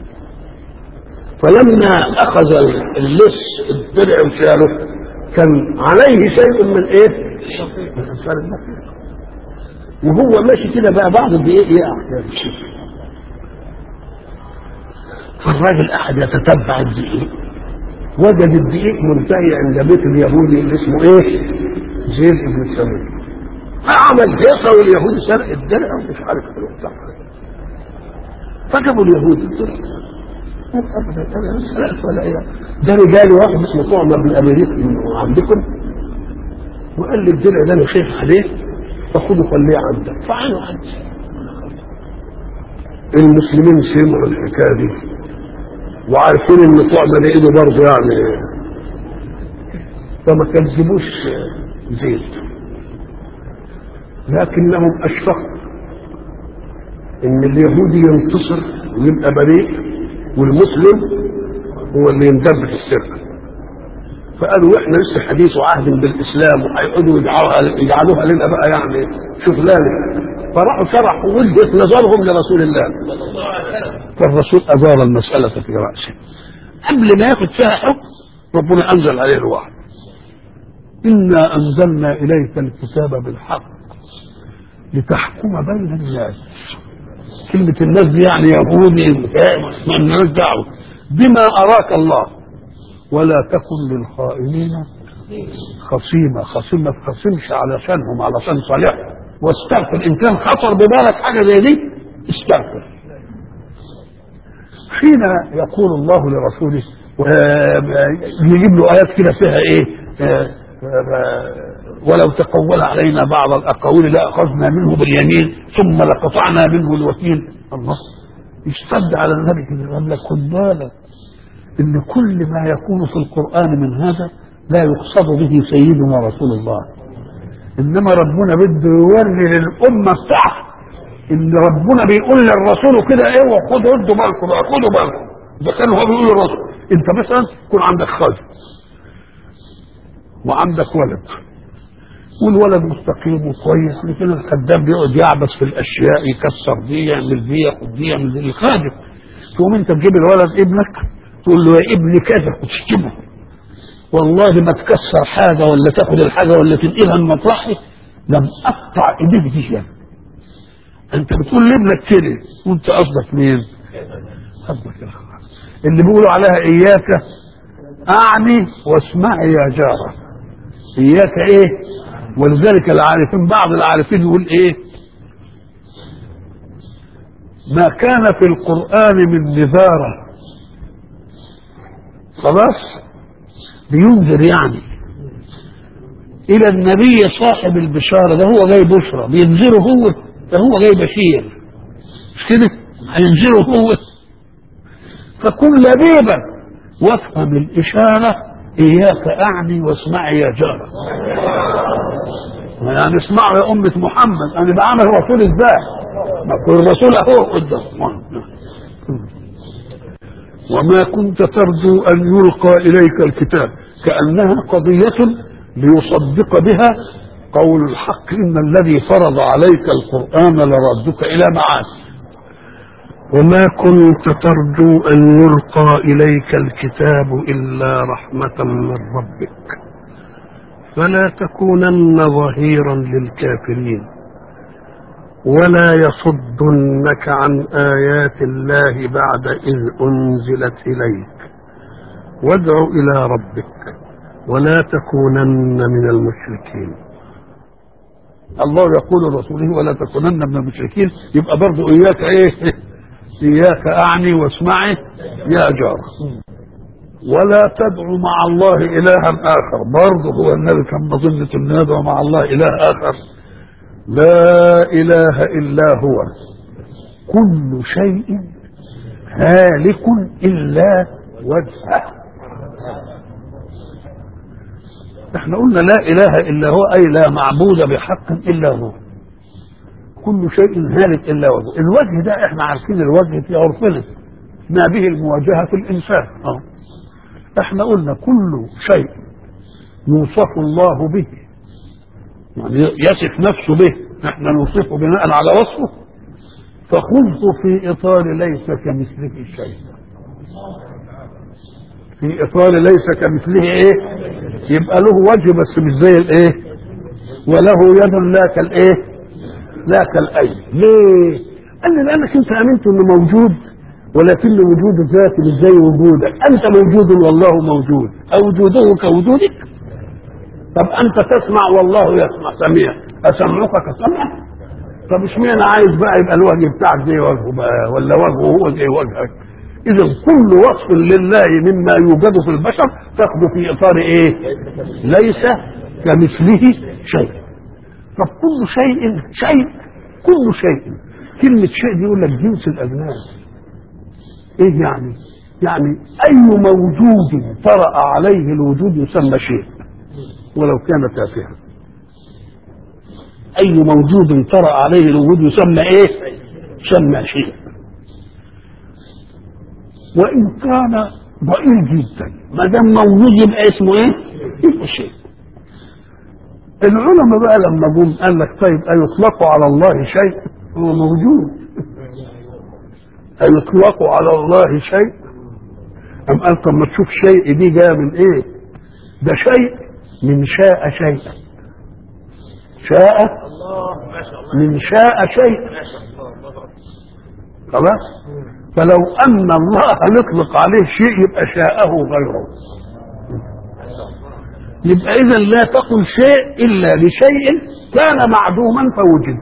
فلما اخذ اللص الدرع وشاله كان عليه شيء من ايه؟ من امثال الدقيق وهو ماشي كده بقى بعض الدقيق يقع فالراجل قعد يتتبع الدقيق وجد الدقيق منتهي عند بيت اليهودي اللي اسمه ايه؟ زيد بن السمين عمل هيصه واليهودي سرق الدرع ومش عارف ايه وبتاع فجابوا اليهودي الدرع ابدا انا مش سرقت ولا ايه ده رجالي واحد اسمه طعمه بن ابي عندكم وقال لي الدرع ده انا خايف عليه فخده خليه عندك فعلوا عندي المسلمين سمعوا الحكايه دي وعارفين ان طعمه ده ايده برضه يعني فما كذبوش زيد لكنهم اشفقوا ان اليهودي ينتصر ويبقى بريء والمسلم هو اللي يندب في السر فقالوا احنا لسه حديث وعهد بالاسلام وهيقعدوا يجعلوها يجعلوها لنا بقى يعني شغلانه فراحوا شرحوا وجهه نظرهم لرسول الله فالرسول ادار المساله في راسه قبل ما ياخد فيها حكم ربنا انزل عليه الوحي انا انزلنا اليك الكتاب بالحق لتحكم بين الناس كلمة الناس دي يعني يهودي ما لناش دعوة بما أراك الله ولا تكن للخائنين خصيمة خصيمة ما تخصمش علشانهم علشان صالحهم واستغفر إن كان خطر ببالك حاجة زي دي استغفر حين يقول الله لرسوله يجيب له آيات كده فيها إيه ولو تقول علينا بعض الاقاويل لاخذنا منه باليمين ثم لقطعنا منه الوكيل الله يشتد على النبي كده قال لك خد بالك ان كل ما يكون في القران من هذا لا يقصد به سيدنا رسول الله انما ربنا بده يوري للامه بتاعته ان ربنا بيقول للرسول كده ايه وخدوا ادوا بالكم بقى خدوا بالكم ده كان هو بيقول للرسول انت مثلا يكون عندك خادم وعندك ولد والولد مستقيم وكويس لكن الخدام بيقعد يعبس في الاشياء يكسر دي يعمل دي ياخد دي يعمل دي الخادم تقوم انت تجيب الولد ابنك تقول له يا ابني كذا وتشتمه والله ما تكسر حاجه ولا تاخد الحاجه ولا تنقلها من مطرحي لم اقطع ايديك دي يعني. انت بتقول لابنك كده وانت قصدك مين؟ قصدك الخلاص اللي بيقولوا عليها اياك اعني واسمعي يا جاره اياك ايه ولذلك العارفين بعض العارفين يقول ايه ما كان في القرآن من نذارة خلاص بينذر يعني إلى النبي صاحب البشارة ده هو جاي بشرى بينذره هو ده هو جاي بشير مش كده هينذره هو فكن لبيبا وافهم الإشارة إياك أعني واسمعي يا جارة يعني اسمعوا يا أمة محمد أنا بعمل رسول إزاي ما كل الرسول أهو قدام وما كنت ترجو أن يلقى إليك الكتاب كأنها قضية ليصدق بها قول الحق إن الذي فرض عليك القرآن لردك إلى معاد وما كنت ترجو أن يلقى إليك الكتاب إلا رحمة من ربك فلا تكونن ظهيرا للكافرين ولا يصدنك عن آيات الله بعد إذ أنزلت إليك وادع إلى ربك ولا تكونن من المشركين الله يقول لرسوله ولا تكونن من المشركين يبقى برضو إياك إيه إياك أعني واسمعي يا جار ولا تدعو مع الله إلها آخر برضه هو النبي كان مظنة أن يدعو مع الله إله آخر لا إله إلا هو كل شيء هالك إلا وجهه احنا قلنا لا إله إلا هو أي لا معبود بحق إلا هو كل شيء هالك الا وجهه الوجه ده احنا عارفين الوجه في عرفنا ما به المواجهه في الانسان اه احنا قلنا كل شيء يوصف الله به يعني يصف نفسه به احنا نوصفه بناء على وصفه فخذه في اطار ليس كمثله شيء في اطار ليس كمثله ايه يبقى له وجه بس مش زي الايه وله يد لا كالايه لا كالأي ليه؟ قال لي لأنك أنت آمنت إنه موجود ولكن وجود ذاتي مش زي وجودك أنت موجود والله موجود أوجوده كوجودك طب أنت تسمع والله يسمع سميع أسمعك كسمع طب اشمعنى عايز بقى يبقى الوجه بتاعك زي وجهه بقى ولا وجهه هو زي وجهك إذا كل وصف لله مما يوجد في البشر تاخده في إطار إيه؟ ليس كمثله شيء طب كل شيء شيء كل شيء كلمة شيء دي يقول لك جنس الأجناس إيه يعني؟ يعني أي موجود طرأ عليه الوجود يسمى شيء ولو كان تافها أي موجود طرأ عليه الوجود يسمى إيه؟ سمى شيء وان كان ضئيل جدا ما دام موجود يبقى اسمه ايه؟ يبقى شيء العلماء بقى لما جم قال لك طيب أيطلق على الله شيء؟ هو موجود أيطلق على الله شيء؟ أم قال طب ما تشوف شيء دي جايه من إيه؟ ده شيء من شاء شيئا شاء من شاء شيء خلاص فلو ان الله نطلق عليه شيء يبقى شاءه غيره يبقى اذا لا تقل شيء الا لشيء كان معدوما فوجد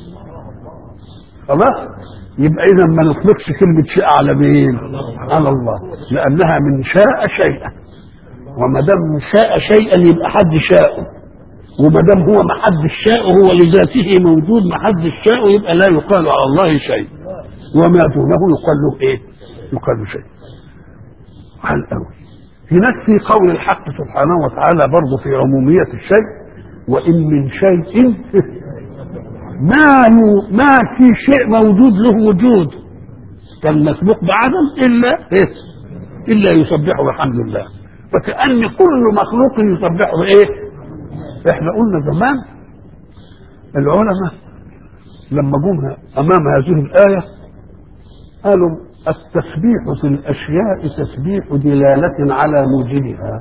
خلاص يبقى اذا ما نطلقش كلمه شيء على مين على الله لانها من شاء شيئا وما دام شاء شيئا يبقى حد شاءه وما دام هو ما حد شاءه هو لذاته موجود ما حد شاءه يبقى لا يقال على الله شيء وما دونه يقال له ايه؟ يقال له شيء. على قوي. هناك في قول الحق سبحانه وتعالى برضه في عمومية الشيء وإن من شيء ما يو ما في شيء موجود له وجود كان مسبوق بعدم إلا إيه؟ إلا يسبحه بحمد الله فكأن كل مخلوق يسبحه إيه؟ إحنا قلنا زمان العلماء لما جم أمام هذه الآية قالوا التسبيح في الأشياء تسبيح دلالة على موجبها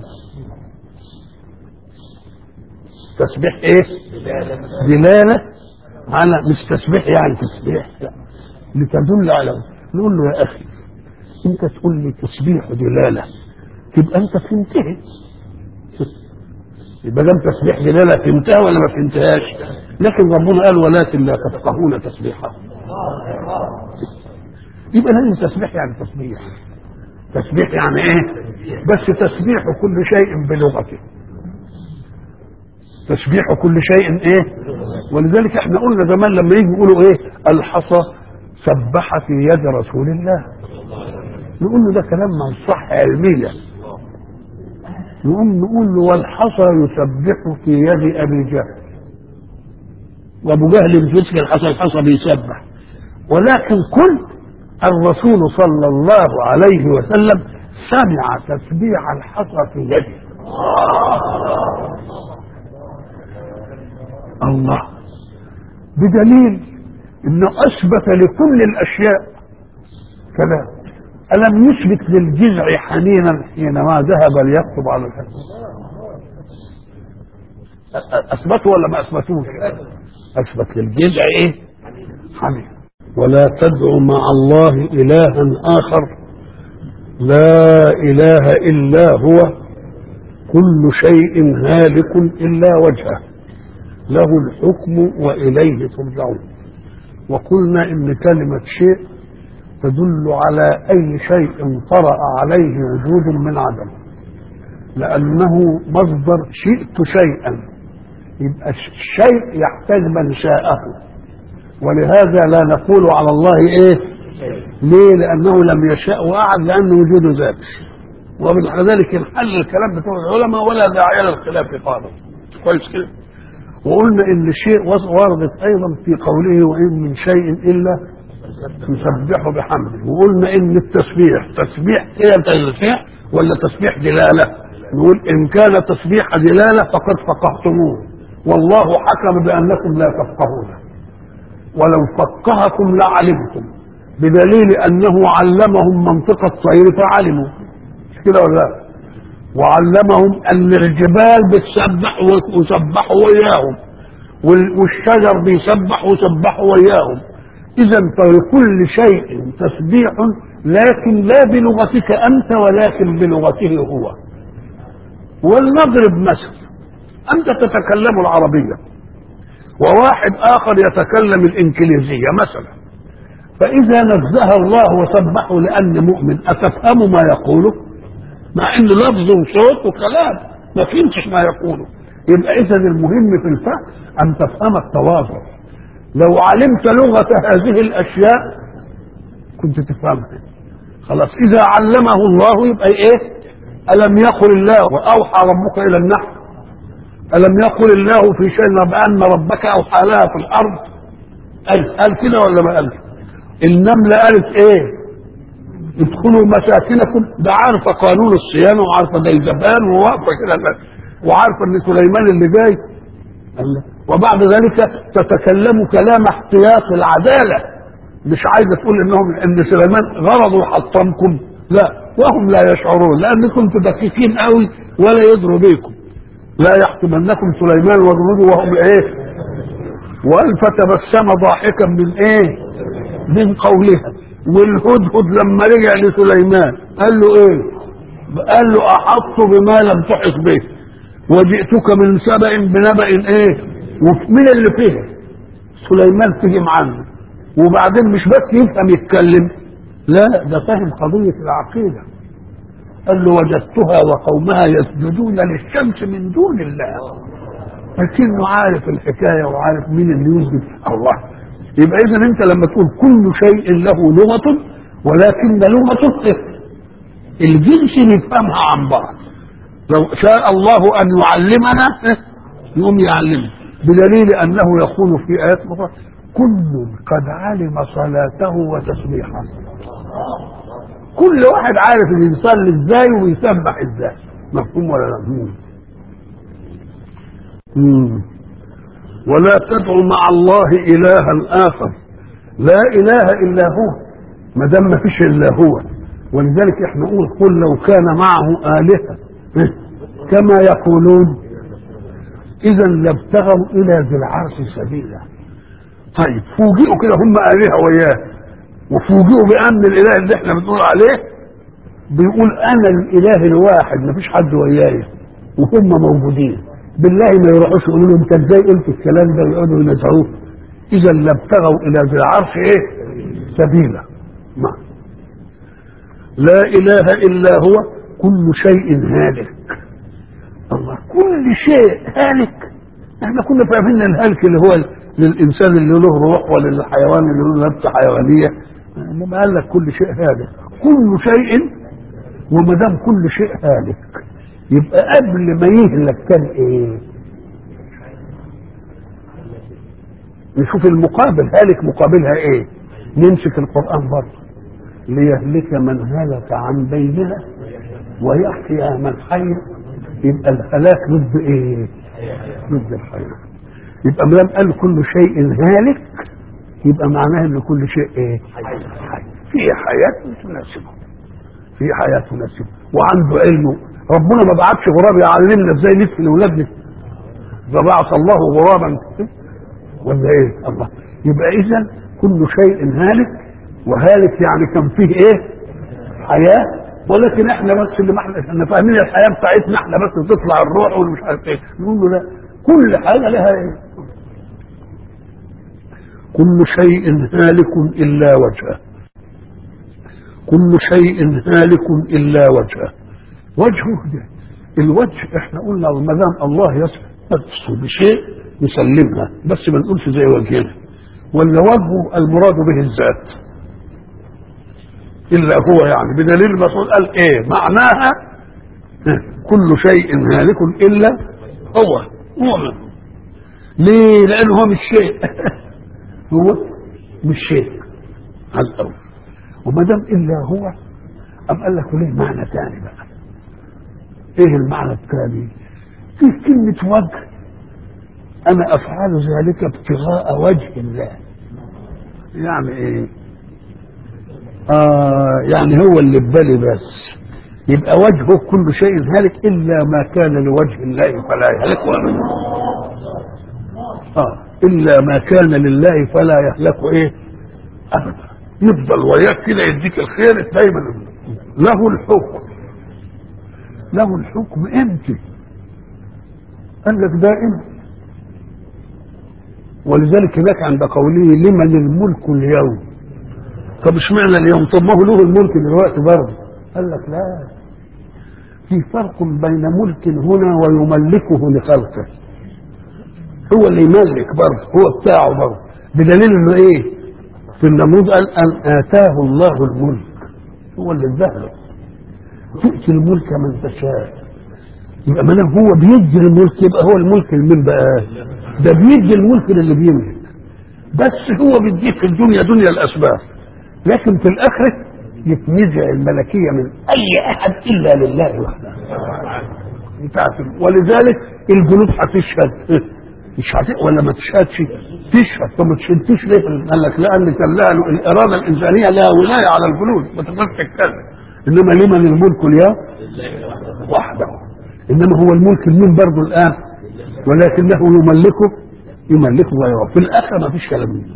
تسبيح ايه دلالة على مش تسبيح يعني تسبيح لا لتدل على نقول له يا أخي أنت تقول لي تسبيح دلالة تبقى أنت فهمتها يبقى ده تسبيح دلالة فهمتها ولا ما فهمتهاش لكن ربنا قال ولكن لا تفقهون تسبيحه يبقى لازم تسبيح يعني تسبيح تسبيح يعني ايه بس تسبيح كل شيء بلغته تسبيح كل شيء ايه ولذلك احنا قلنا زمان لما يجي يقولوا ايه الحصى سبح في يد رسول الله نقول له ده كلام ما صح علميا نقوم نقول له والحصى يسبح في يد ابي جهل وابو جهل بيمسك الحصى الحصى بيسبح ولكن كل الرسول صلى الله عليه وسلم سمع تسبيح الحصى في يده الله بدليل انه اثبت لكل الاشياء كلام الم يثبت للجذع حنينا حينما ذهب ليكتب على الحصى اثبته ولا ما اثبتوش اثبت للجذع ايه حنين ولا تدع مع الله إلها آخر لا إله إلا هو كل شيء هالك إلا وجهه له الحكم وإليه ترجعون وقلنا إن كلمة شيء تدل على أي شيء طرأ عليه وجود من عدم لأنه مصدر شئت شيئا يبقى الشيء يحتاج من شاءه ولهذا لا نقول على الله ايه ليه لانه لم يشاء وقعد لان وجوده ذات ومن ذلك انحل الكلام بتوع العلماء ولا داعي للخلاف خالص كويس كده وقلنا ان الشيء وردت ايضا في قوله وان من شيء الا يسبحه بحمده وقلنا ان التسبيح تسبيح كده تسبيح ولا تسبيح دلاله نقول ان كان تسبيح دلاله فقد فقهتموه والله حكم بانكم لا تفقهونه ولو فقهكم لعلمتم بدليل انه علمهم منطق الطير فعلموا مش كده ولا لا وعلمهم ان الجبال بتسبح وسبحوا وياهم والشجر بيسبح وسبحوا وياهم اذا فلكل شيء تسبيح لكن لا بلغتك انت ولكن بلغته هو ولنضرب مثل انت تتكلم العربيه وواحد اخر يتكلم الانجليزيه مثلا فاذا نزه الله وسبحه لان مؤمن اتفهم ما يقوله مع ان لفظ وصوت وكلام ما فهمتش ما يقوله يبقى اذا المهم في الفهم ان تفهم التواضع لو علمت لغه هذه الاشياء كنت تفهمها خلاص اذا علمه الله يبقى ايه الم يقل الله واوحى ربك الى النحل ألم يقل الله في شيء بأن ربك أوحى لها في الأرض قال قال كده ولا ما قال النملة قالت ايه ادخلوا مساكنكم ده عارفة قانون الصيانة وعارفة ده الجبان وواقفة كده وعارفة ان سليمان اللي جاي الله وبعد ذلك تتكلم كلام احتياط العدالة مش عايزة تقول انهم ان سليمان غرضه يحطمكم لا وهم لا يشعرون لان كنتم دقيقين قوي ولا يدروا بيكم لا يحكمنكم سليمان وجنوده وهم ايه وقال فتبسم ضاحكا من ايه من قولها والهدهد لما رجع لسليمان قال له ايه قال له احط بما لم تحط به وجئتك من سبأ بنبأ ايه ومين اللي فيها سليمان فهم عنه وبعدين مش بس يفهم يتكلم لا ده فاهم قضية العقيدة قال له وجدتها وقومها يسجدون للشمس من دون الله لكنه عارف الحكاية وعارف مين اللي يسجد الله يبقى إذا أنت لما تقول كل شيء له لغة ولكن لغة الجنس نفهمها عن بعض لو شاء الله أن يعلمنا يقوم يعلمنا بدليل أنه يقول في آيات أخرى كل قد علم صلاته وتسبيحه كل واحد عارف ان يصلي ازاي ويسبح ازاي مفهوم ولا لا مفهوم ولا تدع مع الله الها اخر لا اله الا هو ما دام ما فيش الا هو ولذلك احنا نقول قل لو كان معه الهه كما يقولون اذا لابتغوا الى ذي العرش سبيلا طيب فوجئوا كده هم الهه وياه وفوجئوا بان الاله اللي احنا بنقول عليه بيقول انا الاله الواحد مفيش حد وياي وهم موجودين بالله ما يروحوش يقولوا له انت ازاي قلت الكلام ده ويقعدوا ينزعوه اذا لابتغوا الى ذي العرش ايه سبيلا ما. لا اله الا هو كل شيء هالك الله كل شيء هالك احنا كنا فاهمين الهلك اللي هو للانسان اللي له روح ولا للحيوان اللي له نفس حيوانيه انما قال لك كل شيء هالك كل شيء وما دام كل شيء هالك يبقى قبل ما يهلك كان ايه نشوف المقابل هالك مقابلها ايه نمسك القران برضه ليهلك من هلك عن بينها ويحيى من حي يبقى الهلاك ضد ايه ضد الحياه يبقى ما دام قال كل شيء هالك يبقى معناه ان كل شيء ايه حي في حياه تناسبه في حياه تناسبه وعنده علمه ربنا ما بعتش غراب يعلمنا ازاي ندفن لاولادنا فبعث الله غرابا ولا ايه الله يبقى اذا كل شيء هالك وهالك يعني كان فيه ايه حياه ولكن احنا بس اللي ما احنا احنا فاهمين الحياه بتاعتنا احنا بس تطلع الروح والمش عارف ايه نقول له لا كل حاجه لها ايه كل شيء هالك الا وجهه كل شيء هالك الا وجهه وجهه ده الوجه احنا قلنا ما دام الله يصف نفسه بشيء نسلمها بس ما نقولش زي وجهنا ولا وجهه المراد به الذات الا هو يعني بدليل الرسول قال ايه معناها كل شيء هالك الا هو هو ليه لانه هو مش شيء هو مش شيء على الاول وما دام الا هو ام قال لك ليه معنى ثاني بقى ايه المعنى الثاني في كلمة وجه انا افعل ذلك ابتغاء وجه الله يعني ايه آه يعني هو اللي ببالي بس يبقى وجهه كل شيء هالك الا ما كان لوجه الله فلا يهلك ولا اه الا ما كان لله فلا يهلك ايه ابدا يفضل وياك كده يديك الخير دايما له الحكم له الحكم امتى قال لك دائما ولذلك هناك عند قوله لمن الملك اليوم طب اشمعنى اليوم طب ما هو له الملك دلوقتي برضه قال لك لا في فرق بين ملك هنا ويملكه لخلقه هو اللي يملك برضه هو بتاعه برضه بدليل انه ايه في النموذج قال ان اتاه الله الملك هو اللي اداه تؤتي الملك من تشاء يبقى ما هو بيدي الملك يبقى هو الملك لمين بقى؟ ده بيدي الملك للي بيملك بس هو بيديك في الدنيا دنيا الاسباب لكن في الاخره يتنزع الملكيه من اي احد الا لله وحده بتاعت ولذلك الجنود هتشهد مش هت... ولا ما تشهدش تشهد طب ما تشهدتش ليه قال لك لان كان لها الاراده الانسانيه لها ولايه على الجنود ما تقدرش تتكلم انما لمن الملك اليوم وحده انما هو الملك لمين برضه الان ولكنه يملكه يملكه غيره في الاخره ما فيش كلام منه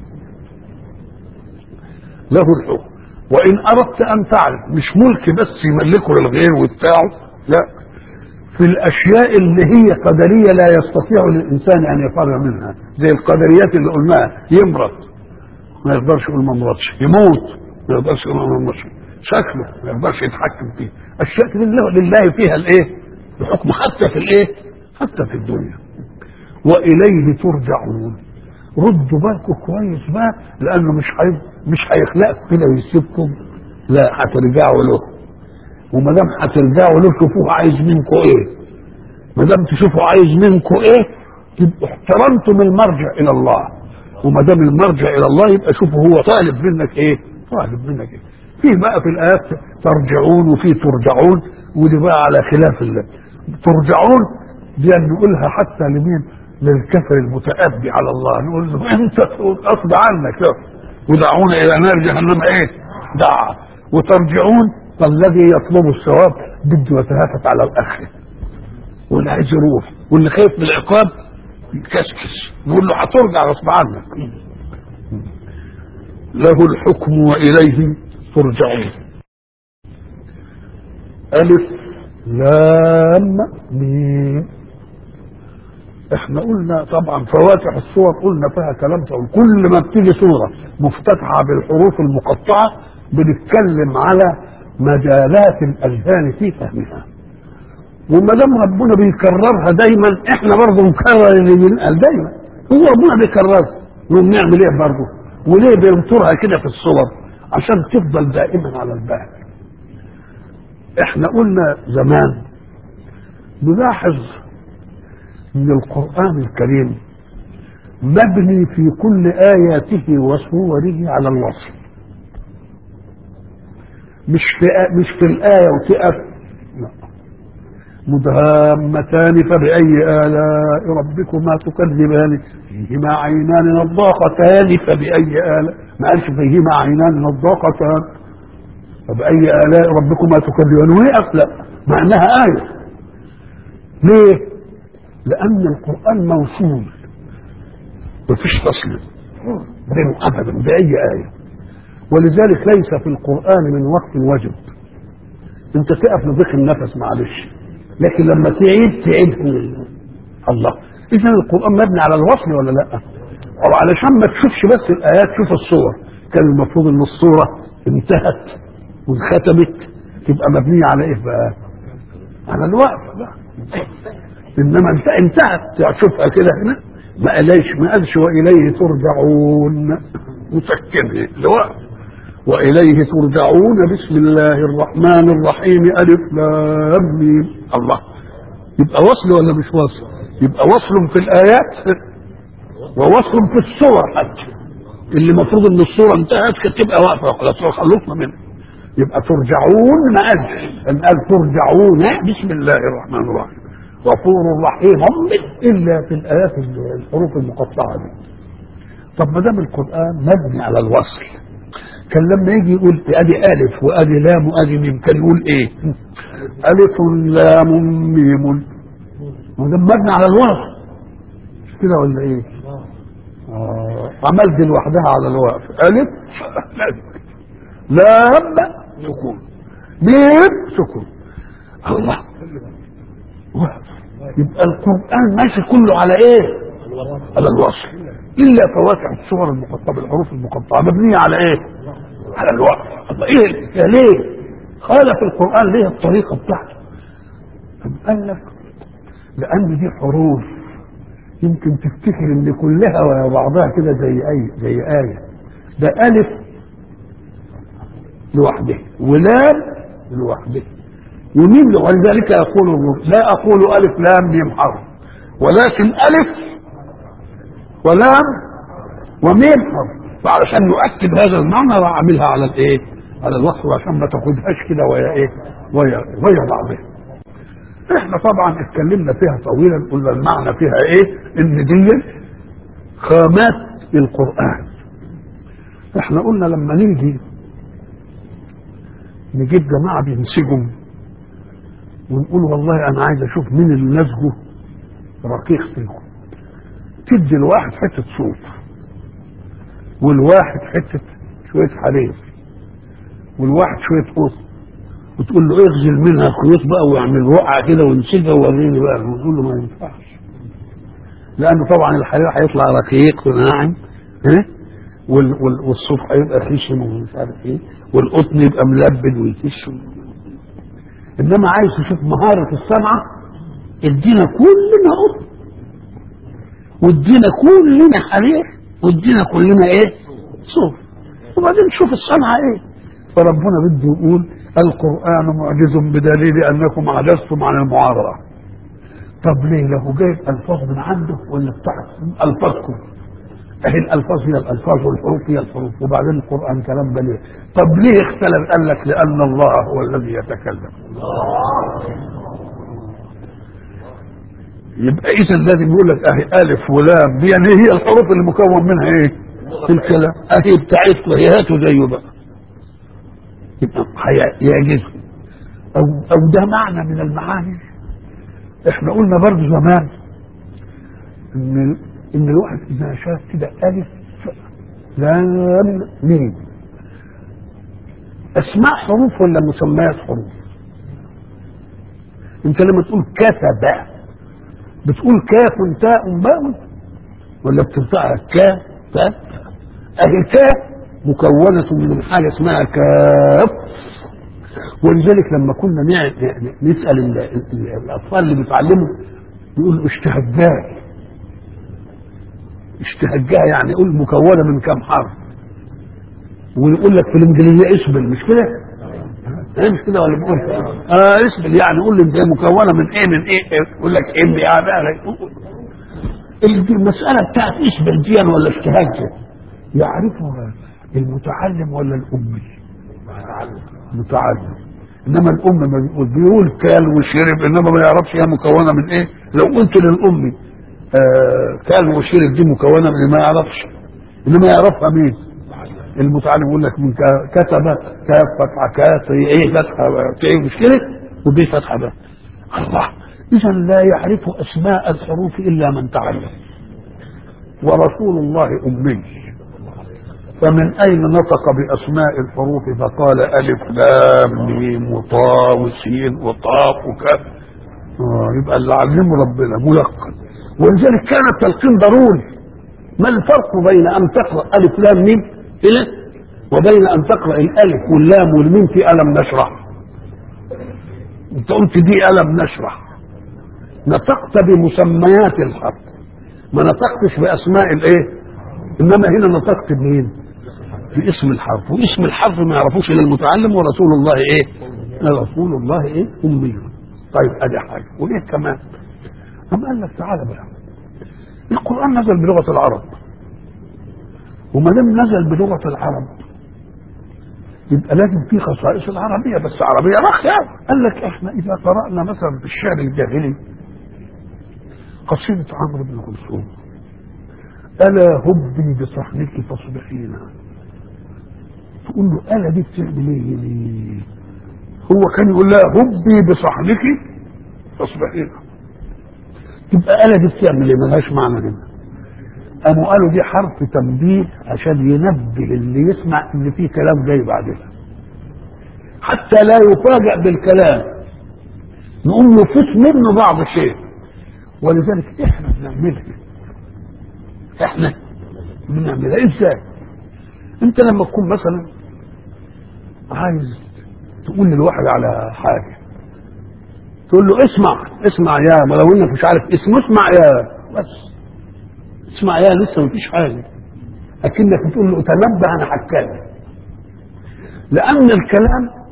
له الحكم وان اردت ان تعرف مش ملك بس يملكه للغير وبتاعه لا في الاشياء اللي هي قدريه لا يستطيع الانسان ان يفر منها زي القدريات اللي قلناها يمرض ما يقدرش يقول ما مرضش يموت ما يقدرش يقول ما مرضش شكله ما يقدرش يتحكم فيه اشياء لله, لله فيها الايه الحكم حتى في الايه حتى في الدنيا واليه ترجعون ردوا بالكم كويس بقى لانه مش حي... مش هيخلقكم كده ويسيبكم لا هترجعوا له وما دام هترجعوا له شوفوه عايز منكم ايه ما دام تشوفوا عايز منكم ايه تبقوا احترمتم المرجع الى الله وما دام المرجع الى الله يبقى شوفوا هو طالب منك ايه طالب منك ايه في بقى في الايات ترجعون وفي ترجعون ودي بقى على خلاف الله ترجعون دي نقولها حتى لمين للكفر المتأبي على الله نقول له انت غصب عنك ودعونا الى نار جهنم ايه دعا وترجعون فالذي يطلب الثواب بده يتهافت على الاخره واللي عايز يروح واللي خايف من العقاب يكسكس نقول له هترجع غصب عنك له الحكم واليه ترجعون الف لام ميم احنا قلنا طبعا فواتح الصور قلنا فيها كلام طول كل ما بتيجي صوره مفتتحه بالحروف المقطعه بنتكلم على مجالات الاذهان في فهمها وما دام ربنا بيكررها دايما احنا برضه نكرر اللي بنقال دايما هو ربنا بيكررها نقوم نعمل ايه برضه وليه بينطرها كده في الصور عشان تفضل دائما على البال احنا قلنا زمان نلاحظ ان القران الكريم مبني في كل اياته وصوره على الوصف مش في مش في الايه وتقف لا مدهامتان فبأي آلاء ربكما تكذبان فيهما عينان نضاقتان فبأي آلاء ما قالش فيهما عينان نضاقتان فبأي آلاء ربكما تكذبان ويقف لا مع انها آية ليه؟ لأن القرآن موصول مفيش فصل بينه أبدا بأي آية ولذلك ليس في القرآن من وقت وجب أنت تقف لضيق النفس معلش لكن لما تعيد تعيد الله إذا القرآن مبني على الوصل ولا لا؟ أو علشان ما تشوفش بس الآيات شوف الصور كان المفروض إن الصورة انتهت وانختمت تبقى مبنية على إيه بقى؟ على الوقف بقى انما انت انتهت تشوفها كده هنا ما قالش ما قالش واليه ترجعون مسكنه لوقف واليه ترجعون بسم الله الرحمن الرحيم الف لام ميم الله يبقى وصل ولا مش وصل يبقى وصل في الايات ووصل في الصور حتى اللي المفروض ان الصوره انتهت كانت تبقى واقفه خلاص خلصنا منها يبقى ترجعون ما قالش قال ترجعون بسم الله الرحمن الرحيم غفور رحيم الا في الايات الحروف المقطعه دي طب ما دام القران مبني على الوصل كان لما يجي يقول ادي الف وادي لام وادي ميم كان يقول ايه؟ الف لام ميم ما دام مبني على الوصل مش كده ولا ايه؟ آه. عمل دي لوحدها على الوقف الف لام سكون ميم سكون الله وقف يبقى القرآن ماشي كله على ايه؟ على الوصل إلا فواتح الصور المقطعة بالحروف المقطعة مبنية على ايه؟ على الوقف الله ايه يا ليه؟ خالف القرآن ليه الطريقة بتاعته؟ قال لك لأن دي حروف يمكن تفتكر ان كلها ويا بعضها كده زي اي زي آية ده ألف لوحده ولام لوحده ومين ولذلك يقول لا اقول الف لام ميم حرف ولكن الف ولام وميم حرف فعلشان يؤكد هذا المعنى راح عاملها على الايه؟ على الوصف عشان ما تاخدهاش كده ويا ايه؟ ويا ويا بعضها. احنا طبعا اتكلمنا فيها طويلا قلنا المعنى فيها ايه؟ ان دي خامات القران. احنا قلنا لما نيجي نجيب جماعه بينسجوا ونقول والله انا عايز اشوف مين اللي نسجه رقيق فيكم. تدي الواحد حته صوف والواحد حته شويه حرير والواحد شويه قطن وتقول له اغزل منها خيوط بقى واعمل رقعه كده وانسجها ووريني بقى ونقول له ما ينفعش لانه طبعا الحرير هيطلع رقيق وناعم ها وال وال والصوف هيبقى خشن ومش عارف ايه والقطن يبقى ملبد ويكش انما عايز تشوف مهاره الصنعه ادينا كلنا قطن وادينا كلنا حرير وادينا كلنا ايه صوف وبعدين نشوف الصنعه ايه فربنا بده يقول القرآن معجز بدليل أنكم عجزتم عن المعارضة طب ليه له جايب ألفاظ من عنده ولا بتاعت ألفاظكم أهي الألفاظ هي الألفاظ والحروف هي الحروف وبعدين القرآن كلام بليغ طب ليه اختلف قال لك لأن الله هو الذي يتكلم يبقى إذا لازم يقول لك أهي ألف ولام دي يعني هي الحروف اللي مكون منها إيه؟ الكلام أهي بتاعتكم هي هاتوا زيه بقى يبقى يعجزه او او ده معنى من المعاني احنا قلنا برضه زمان ان ان الواحد اذا شاف كده الف لام ميم اسماء حروف ولا مسميات حروف انت لما تقول كتب بتقول كاف تاء باء ولا بتنطقها كا تاء اهي كاف مكونة من حاجة اسمها كاف ولذلك لما كنا نسأل الأطفال اللي بيتعلموا يقول اشتهجاه اشتهجاه يعني يقول مكونة من كم حرف ويقول لك في الإنجليزية اسبل مش كده؟ ايه مش كده ولا بقول اه اسبل يعني يقول لي هي مكونة من ايه من ايه يقول لك ام يعني المسألة بتاعت اسبل دي ولا اشتهاج يعرفها المتعلم ولا الأمي؟ متعلم انما الام ما بيقول بيقول كال وشرب انما ما يعرفش هي مكونه من ايه لو قلت للامي آه كال وشرب دي مكونه من ما يعرفش انما يعرفها مين المتعلم يقول لك من كتب كاف فتحه كاف ايه فتحه ايه مش كده ودي فتحه بقى الله اذا لا يعرف اسماء الحروف الا من تعلم ورسول الله امي فمن أين نطق بأسماء الحروف فقال ألف لام ميم وطاء وسين وطاء وكاف آه يبقى اللي علمه ربنا ملقن ولذلك كان التلقين ضروري ما الفرق بين أن تقرأ ألف لام ميم إلى وبين أن تقرأ الألف واللام والميم في ألم نشرح أنت قلت دي ألم نشرح نطقت بمسميات الحرف ما نطقتش بأسماء الإيه إنما هنا نطقت بمين؟ باسم الحرف واسم الحرف ما يعرفوش الا المتعلم ورسول الله ايه رسول الله ايه امي طيب ادي حاجه وايه كمان أم قال لك تعالى بقى القرآن نزل بلغة العرب وما دام نزل بلغة العرب يبقى لازم في خصائص العربية بس عربية رخية قال لك احنا إذا قرأنا مثلا في الشعر الجاهلي قصيدة عمرو بن كلثوم ألا هبي بصحنك فاصبحينا تقول له ألا دي بتعمل ايه هو كان يقول لها هبي بصحنك فاصبحينا تبقى آلة دي بتعمل ايه ملهاش معنى هنا قاموا قالوا دي حرف تنبيه عشان ينبه اللي يسمع ان في كلام جاي بعدها حتى لا يفاجأ بالكلام نقوم نفوت منه بعض الشيء ولذلك احنا بنعملها احنا بنعملها ازاي انت لما تكون مثلا عايز تقول للواحد على حاجه تقول له اسمع اسمع يا ما لو انك مش عارف اسمه اسمع يا بس اسمع يا لسه مفيش حاجه اكنك بتقول له تنبه انا حكاك لان الكلام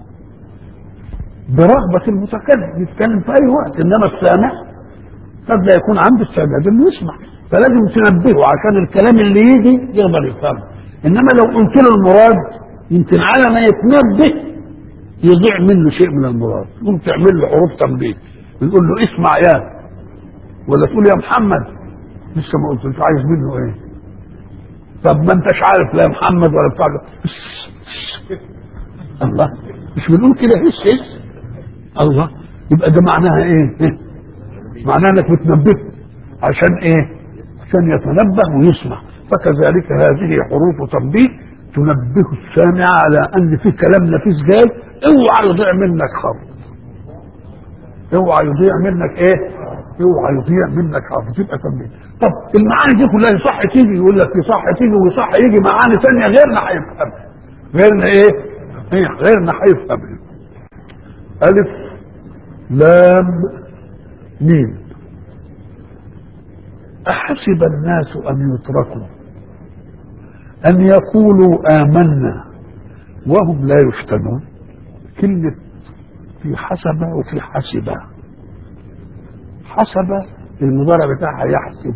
برغبة المتكلم يتكلم في أي وقت إنما السامع قد لا يكون عنده استعداد إنه يسمع فلازم تنبهه عشان الكلام اللي يجي يقدر يفهمه انما لو قلت له المراد يمكن على ما يتنبه يضيع منه شيء من المراد تقوم تعمل له حروف تنبيه يقول له اسمع يا ولا تقول يا محمد لسه ما قلت انت عايز منه ايه طب ما انتش عارف لا يا محمد ولا بتاع الله مش بنقول كده هس هس الله يبقى ده معناها ايه, إيه؟ معناها انك بتنبهه عشان ايه عشان يتنبه ويسمع فكذلك هذه حروف تنبيه تنبه السامع على ان في كلام نفيس جاي اوعى يضيع منك خبر اوعى يضيع منك ايه اوعى يضيع منك حرف تبقى تنبيه طب المعاني دي كلها يصح تيجي يقول لك يصح تيجي ويصح يجي معاني ثانيه غيرنا هيفهم غيرنا ايه إيه؟ غيرنا هيفهم الف لام ميم احسب الناس ان يتركوا ان يقولوا امنا وهم لا يفتنون كلمه في حسب وفي حسب حسب المضارع بتاعها يحسب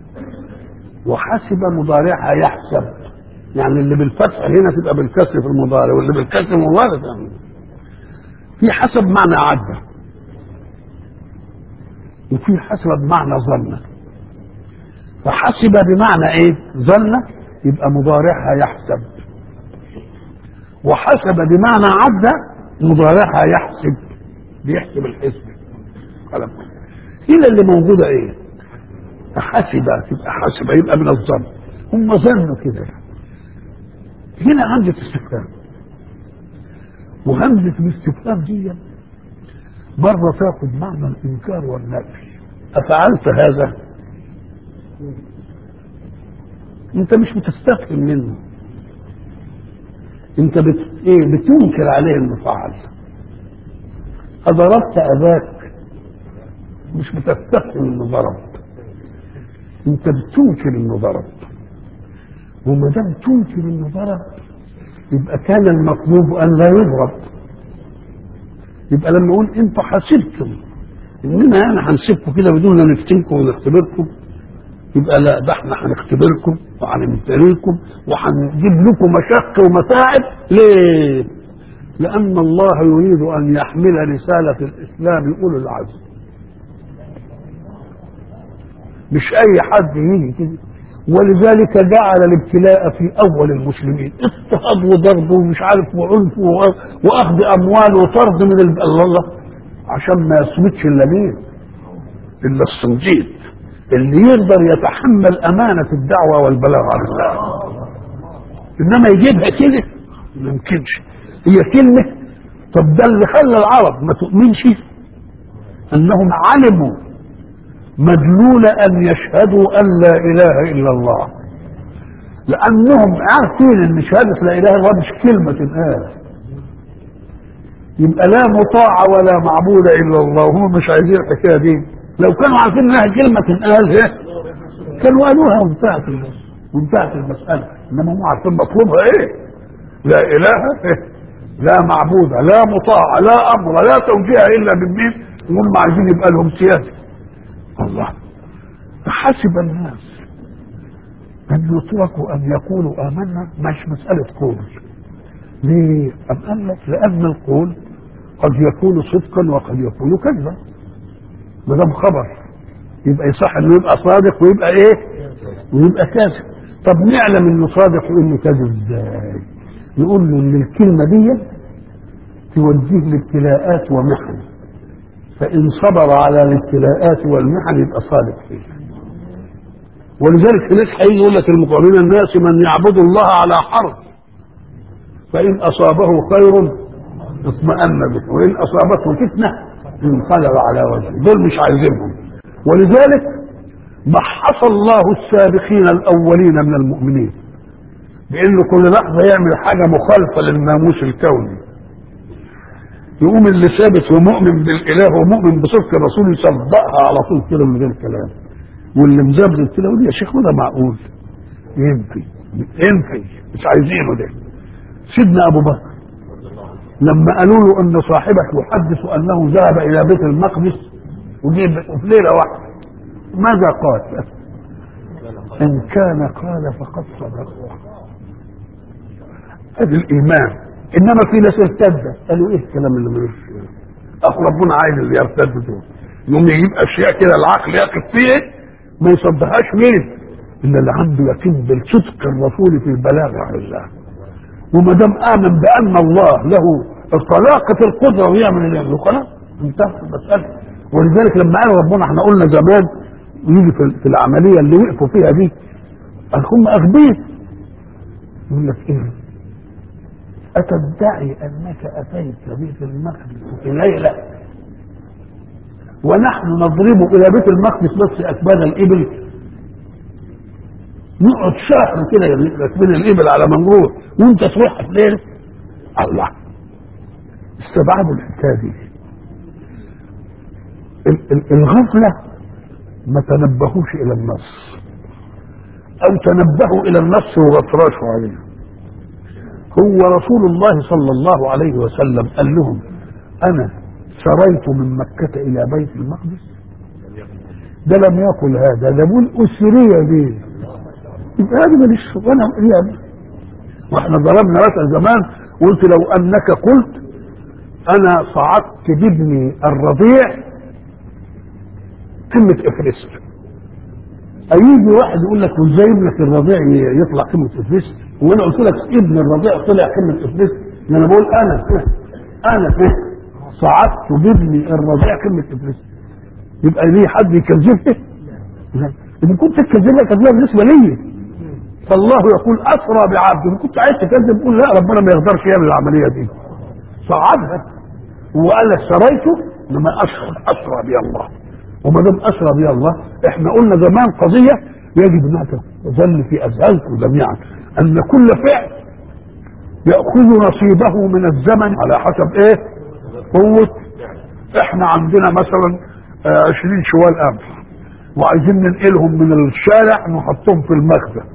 وحسب مضارعها يحسب يعني اللي بالفتح هنا تبقى بالكسر في المضارع واللي بالكسر المضارع يعني. في حسب معنى عدى وفي حسب بمعنى ظن فحسب بمعنى ايه ظن يبقى مضارعها يحسب وحسب بمعنى عدى مضارعها يحسب بيحسب الحسب كلام هنا اللي موجوده ايه حسب تبقى حسب يبقى من الظن هم ظنوا كده هنا همزه استفهام وهمزه الاستفهام دي مره تاخذ معنى الانكار والنفي افعلت هذا انت مش بتستفهم منه انت بت... ايه بتنكر عليه انه فعل اضربت اباك مش بتستفهم انه ضرب انت بتنكر انه ضرب وما دام تنكر انه ضرب يبقى كان المطلوب ان لا يضرب يبقى لما اقول انتوا حسبتم اننا يعني هنسيبكم كده بدون ان نفتنكم ونختبركم يبقى لا ده احنا هنختبركم وهنمتليكم وهنجيب لكم مشق ومتاعب ليه؟ لأن الله يريد أن يحمل رسالة الإسلام أولو العزم مش أي حد يجي كده ولذلك جعل الابتلاء في أول المسلمين اضطهاد وضرب ومش عارف وعنف وأخذ أموال وطرد من ال... الله الله عشان ما يصمتش إلا مين؟ إلا الصنديد اللي يقدر يتحمل أمانة الدعوة والبلاغ عن الله إنما يجيبها كده ما يمكنش هي كلمة طب ده اللي خلى العرب ما تؤمنش أنهم علموا مدلول أن يشهدوا أن لا إله إلا الله لأنهم عارفين أن شهادة لا إله إلا الله مش كلمة تنقال يبقى لا مطاع ولا معبود إلا الله وهم مش عايزين الحكاية دي لو كانوا عارفين انها كلمه تنقال ايه كانوا قالوها وانتهت وانتهت المساله انما هم عارفين مطلوبها ايه لا اله إيه؟ لا معبود لا مطاع لا امر لا توجيه الا من مين وهم عايزين يبقى لهم سياده الله فحسب الناس ان يتركوا ان يقولوا امنا مش مساله قول ليه؟ أم قال لك لان القول قد يكون صدقا وقد يكون كذبا ما دام خبر يبقى يصح انه يبقى صادق ويبقى ايه؟ ويبقى كاذب طب نعلم انه صادق وانه كاذب ازاي؟ نقول له ان الكلمه دي توديه لابتلاءات ومحن فان صبر على الابتلاءات والمحن يبقى صادق فيها ولذلك الناس هيجي يقول لك المقربين الناس من يعبد الله على حرف فان اصابه خير اطمأن به وان اصابته فتنه انقلب على وجهه دول مش عايزينهم ولذلك محص الله السابقين الاولين من المؤمنين بانه كل لحظه يعمل حاجه مخالفه للناموس الكوني يقوم اللي ثابت ومؤمن بالاله ومؤمن بصدق الرسول يصدقها على طول كده من غير كلام واللي مزبد كده يقول يا شيخ ده معقول ينفي ينفي مش عايزينه ده سيدنا ابو بكر لما قالوا له ان صاحبك يحدث انه ذهب الى بيت المقدس وجيب في ليله واحده ماذا قال؟ ان كان قال فقد صدق ادي الايمان انما في ناس ارتدت قالوا ايه الكلام اللي ملوش اخو ربنا عايز اللي يرتد دول يوم يجيب اشياء كده العقل يقف فيه ما يصدقهاش مين الا اللي عنده يقين بالصدق الرسول في البلاغ عن الله وما دام امن بان الله له طلاقه القدره ويعمل اللي يعمله خلاص انتهت المساله ولذلك لما قال ربنا احنا قلنا زمان يجي في في العمليه اللي وقفوا فيها دي قال هم اغبياء يقول لك ايه أتدعي أنك أتيت بيت المقدس في ليلة ونحن نضرب إلى بيت المقدس بس أكباد الإبل نقعد شهر كده راكبين الإبل على ما نروح وأنت تروح في ليلة الله استبعدوا الحكاية دي ال- ال- الغفلة ما تنبهوش إلى النص أو تنبهوا إلى النص وغفراشوا عليه هو رسول الله صلى الله عليه وسلم قال لهم انا سريت من مكة الى بيت المقدس ده لم يقل هذا ده بيقول اسري به يبقى هذا ماليش وانا يعني واحنا ضربنا مثل زمان قلت لو انك قلت انا صعدت بابني الرضيع قمة افرست هيجي واحد يقول لك وازاي ابنك الرضيع يطلع قمة افرست وانا قلت لك ابن الرضيع طلع قمة افرست انا بقول انا انا صعدت بابني الرضيع قمة افرست يبقى ليه حد يكذبني؟ لا اذا كنت تكذبها كذبها بالنسبه لي فالله يقول اسرى بعبده ان كنت عايز تكذب قول لا ربنا ما يقدرش يعمل العمليه دي صعدها وقال لك سريته لما اسرى اسرى بي الله وما دام اسرى بي الله احنا قلنا زمان قضيه يجب انها تظل في اذهانكم جميعا ان كل فعل ياخذ نصيبه من الزمن على حسب ايه قوه احنا عندنا مثلا آه، 20 شوال قمح وعايزين ننقلهم من الشارع نحطهم في المخزن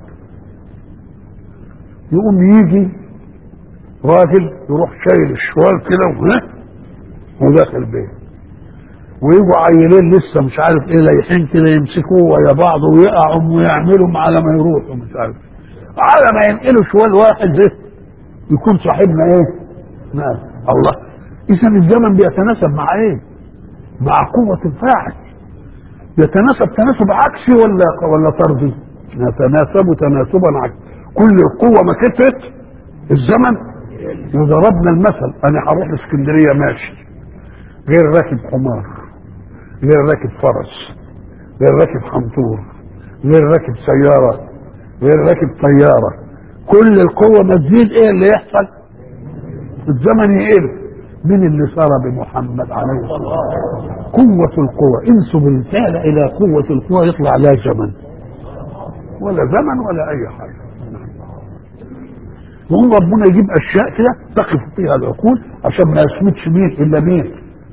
يقوم يجي راجل يروح شايل الشوال كده وها وداخل البيت ويجوا عيلين لسه مش عارف ايه لايحين كده يمسكوه ويا بعض ويقعوا ويعملوا على ما يروحوا مش عارف على ما ينقلوا شوال واحد ده يكون صاحبنا ايه؟ نعم الله اذا الزمن بيتناسب مع ايه؟ مع قوة الفاعل يتناسب تناسب عكسي ولا ولا طردي؟ يتناسب تناسبا عكسي كل القوة ما كترت الزمن وضربنا المثل انا هروح اسكندرية ماشي غير راكب حمار غير راكب فرس غير راكب حنطور غير راكب سيارة غير راكب طيارة كل القوة ما تزيد ايه اللي يحصل الزمن يقل من اللي صار بمحمد عليه الصلاة والسلام قوة القوة انسب الفعل الى قوة القوة يطلع لا زمن ولا زمن ولا اي حاجة يقوم ربنا يجيب اشياء كده تقف فيها العقول عشان ما يسمتش مين الا مين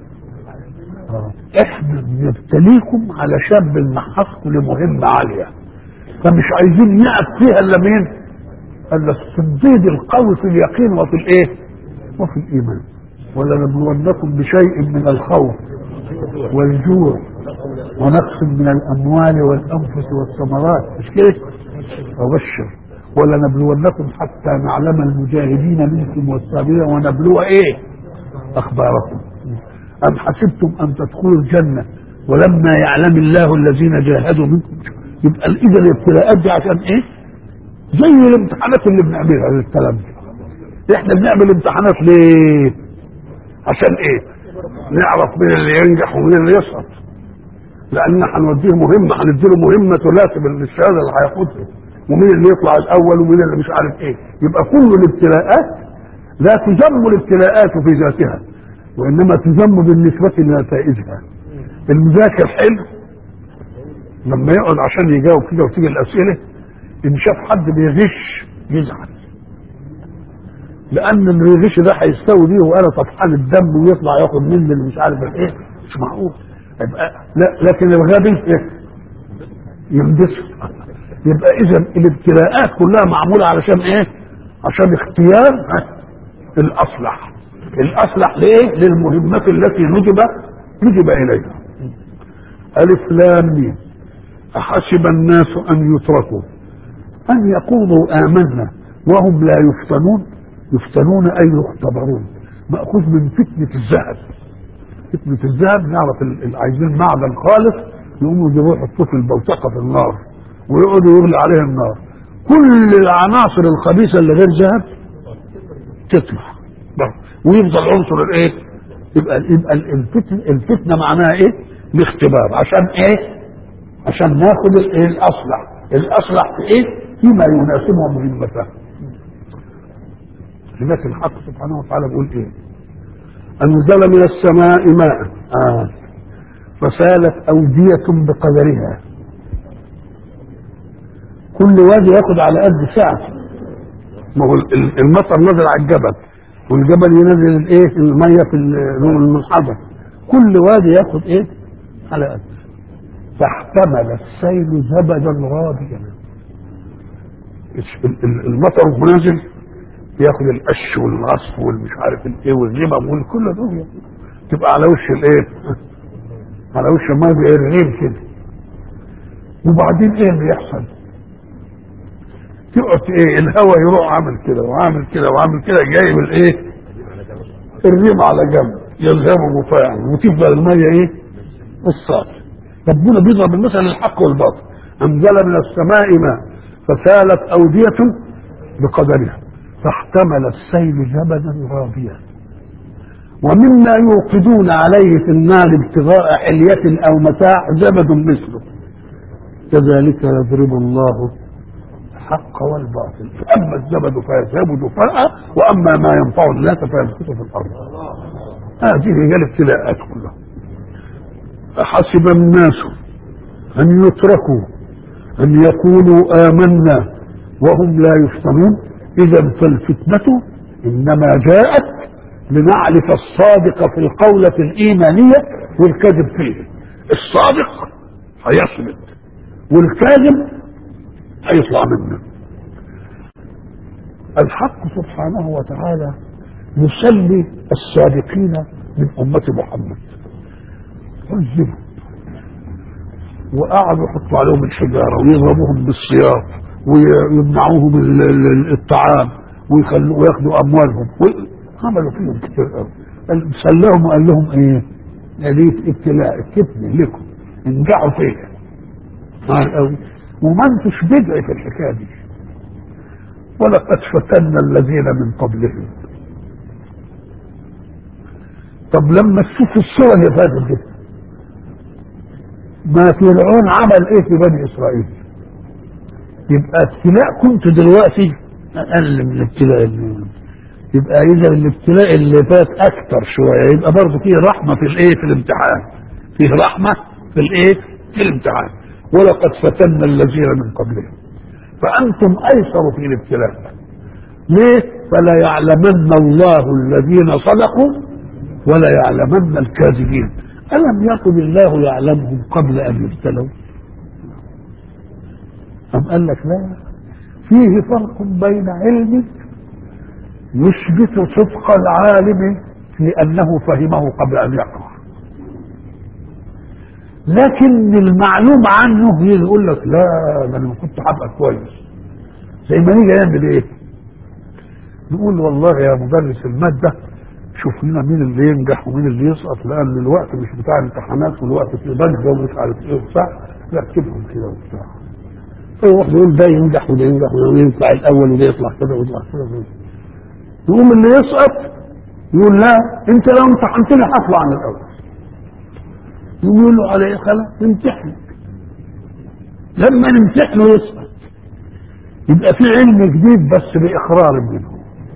احنا بنبتليكم علشان بنمحصكم لمهمة عالية فمش عايزين يقف فيها الا مين الا الصديد القوي في اليقين وفي الايه وفي الايمان ولنبلونكم بشيء من الخوف والجوع ونقص من الاموال والانفس والثمرات مش كده وبشر ولنبلونكم حتى نعلم المجاهدين منكم والصابرين ونبلو ايه اخباركم ام حسبتم ان تدخلوا الجنه ولما يعلم الله الذين جاهدوا منكم يبقى اذا الابتلاءات دي عشان ايه زي الامتحانات اللي بنعملها للكلام ده احنا بنعمل امتحانات ليه عشان ايه نعرف مين اللي ينجح ومين اللي يسقط لان هنوديه مهمه هنديله مهمه تناسب الشهاده اللي هياخدها ومين اللي يطلع الاول ومين اللي مش عارف ايه يبقى كل الابتلاءات لا تذم الابتلاءات في ذاتها وانما تذم بالنسبه لنتائجها المذاكر حلو لما يقعد عشان يجاوب كده وتيجي الاسئله ان شاف حد بيغش يزعل لان اللي بيغش ده هيستوي بيه وانا طفحان الدم ويطلع ياخد مني اللي مش عارف ايه مش معقول يبقى لا لكن الغبي ايه ينبسط يبقى اذا الابتلاءات كلها معموله علشان ايه عشان اختيار الاصلح الاصلح لايه للمهمات التي نجب نجب اليها الف لام ميم احسب الناس ان يتركوا ان يقولوا امنا وهم لا يفتنون يفتنون اي يختبرون ماخوذ من فتنه الذهب فتنه الذهب نعرف ال- ال- عايزين معدن خالص يقوموا يجيبوه يحطوه في البوتقه في النار ويقعدوا يغلي عليه النار كل العناصر الخبيثه اللي غير ذهب تطلع بره. ويفضل عنصر الايه؟ يبقى يبقى الفتنه الفتنه معناها ايه؟ الاختبار عشان ايه؟ عشان ناخد الايه الاصلح الاصلح في ايه؟ فيما يناسبه مهمته لذلك الحق سبحانه وتعالى بيقول ايه؟ انزل من السماء ماء آه. فسالت اوديه بقدرها كل وادي ياخد على قد ساعته ما هو ال- ال- المطر نزل على الجبل والجبل ينزل الايه الميه في ال- المنحدر كل وادي ياخد ايه على قد فاحتمل السيل زبدا رابيا الش- ال- ال- المطر وهو نازل ياخد القش والغصف والمش عارف الايه والرمم والكل دول تبقى على وش الايه على وش الميه بيبقى الريم كده وبعدين ايه اللي يحصل تقعد ايه الهواء يروح عامل كده وعامل كده وعامل كده جايب الايه الريم على جنب يلزمه مفاعل وتفضل الميه ايه الصافي ربنا بيضرب المثل الحق والباطل انزل من السماء ماء فسالت اوديه بقدرها فاحتمل السيل زبدا رابيا ومما يوقدون عليه في النار ابتغاء حلية أو متاع زبد مثله كذلك يضرب الله الحق والباطل فأما الزبد فيذهب دفاء وأما ما ينفع الناس فيمكث في الأرض هذه هي الابتلاءات كلها أحسب الناس أن يتركوا أن يقولوا آمنا وهم لا يفتنون إذا فالفتنة إنما جاءت لنعرف الصادق في القولة الإيمانية والكذب فيه الصادق هيصمد والكاذب هيطلع منه الحق سبحانه وتعالى يسلي الصادقين من أمة محمد عذبوا وقعدوا يحطوا عليهم الحجارة ويضربوهم بالسياط ويمنعوهم ال- ال- الطعام ويخلوا وياخدوا أموالهم عملوا فيهم كتير قوي قال- سلاهم وقال لهم ايه؟ دي ابتلاء فتنه لكم انجحوا فيها قال قوي وما انتش بدعي في الحكايه دي ولقد فتنا الذين من قبلهم طب لما تشوف الصورة اللي فاتت دي ما فرعون عمل ايه في بني اسرائيل يبقى ابتلاء كنت دلوقتي اقل من الابتلاء اللي يبقى اذا الابتلاء اللي فات اكتر شويه يبقى برضه فيه رحمه في الايه في الامتحان فيه رحمه في الايه في الامتحان ولقد فتنا الذين من قبلهم فانتم ايسر في الابتلاء ليه فلا يعلمن الله الذين صدقوا ولا يعلمن الكاذبين الم يكن الله يعلمهم قبل ان يبتلوا ام قال لك لا فيه فرق بين علمك يثبت صدق العالم في انه فهمه قبل ان يقع لكن المعلوم عنه يجي يقول لك لا ده انا كنت هبقى كويس زي ما نيجي نعمل ايه؟ نقول والله يا مدرس الماده شوف لنا مين اللي ينجح ومين اللي يسقط لان الوقت مش بتاع امتحانات والوقت في بنك ومش عارف ايه وبتاع لا اكتبهم كده وبتاع فيروح يقول ده ينجح وده ينجح وده يطلع الاول وده يطلع كده ويطلع كده وده يقوم اللي يسقط يقول لا انت لو امتحنتني هطلع من الاول يقول له على ايه خلاص امتحن لما نمتحنه يسقط يبقى في علم جديد بس باقرار منه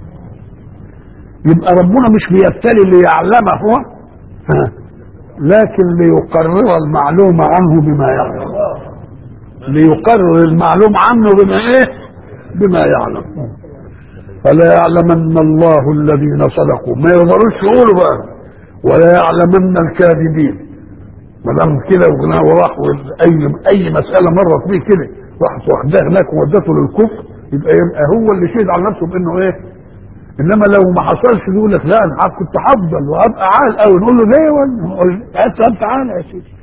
يبقى ربنا مش بيبتلي ليعلمه هو ها. لكن ليقرر المعلومة عنه بما يعلم ليقرر المعلوم عنه بما ايه بما يعلم فلا يعلمن الله الذين صدقوا ما يقدروش يقولوا بقى ولا يعلمن الكاذبين ما دام كده وغناه وراح اي اي مساله مرت بيه كده راحت واخداه هناك وودته للكفر يبقى يبقى هو اللي شهد على نفسه بانه ايه انما لو ما حصلش يقول لك لا انا كنت هفضل وابقى عال قوي نقول له ليه ولا طب تعالى يا سيدي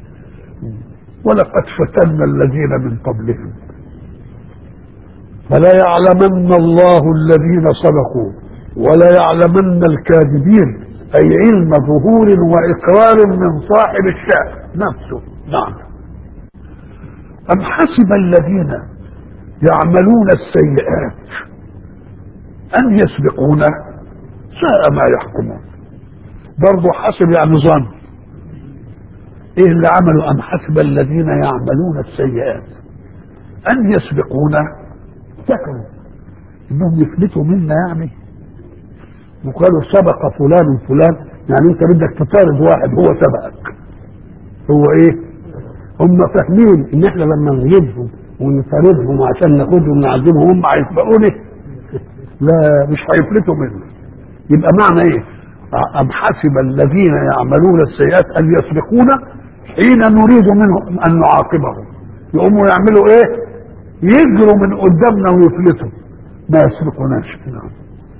ولقد فتنا الذين من قبلهم فلا يعلمن الله الذين صدقوا ولا يعلمن الكاذبين أي علم ظهور وإقرار من صاحب الشأن نفسه نعم أم حسب الذين يعملون السيئات أن يسبقونا ساء ما يحكمون برضه حسب يعني ظن ايه اللي عملوا ام حسب الذين يعملون السيئات ان يسبقونا فكروا انهم يفلتوا منا يعني وقالوا سبق فلان فلان يعني انت بدك تطارد واحد هو سبقك هو ايه هم فاهمين ان احنا لما نغيبهم ونطاردهم عشان ناخدهم نعذبهم هم هيسبقونا لا مش هيفلتوا منا يبقى معنى ايه ام حسب الذين يعملون السيئات ان يسبقونا حين نريد منهم ان نعاقبهم يقوموا يعملوا ايه يجروا من قدامنا ويفلتوا ما يسبقوناش نعم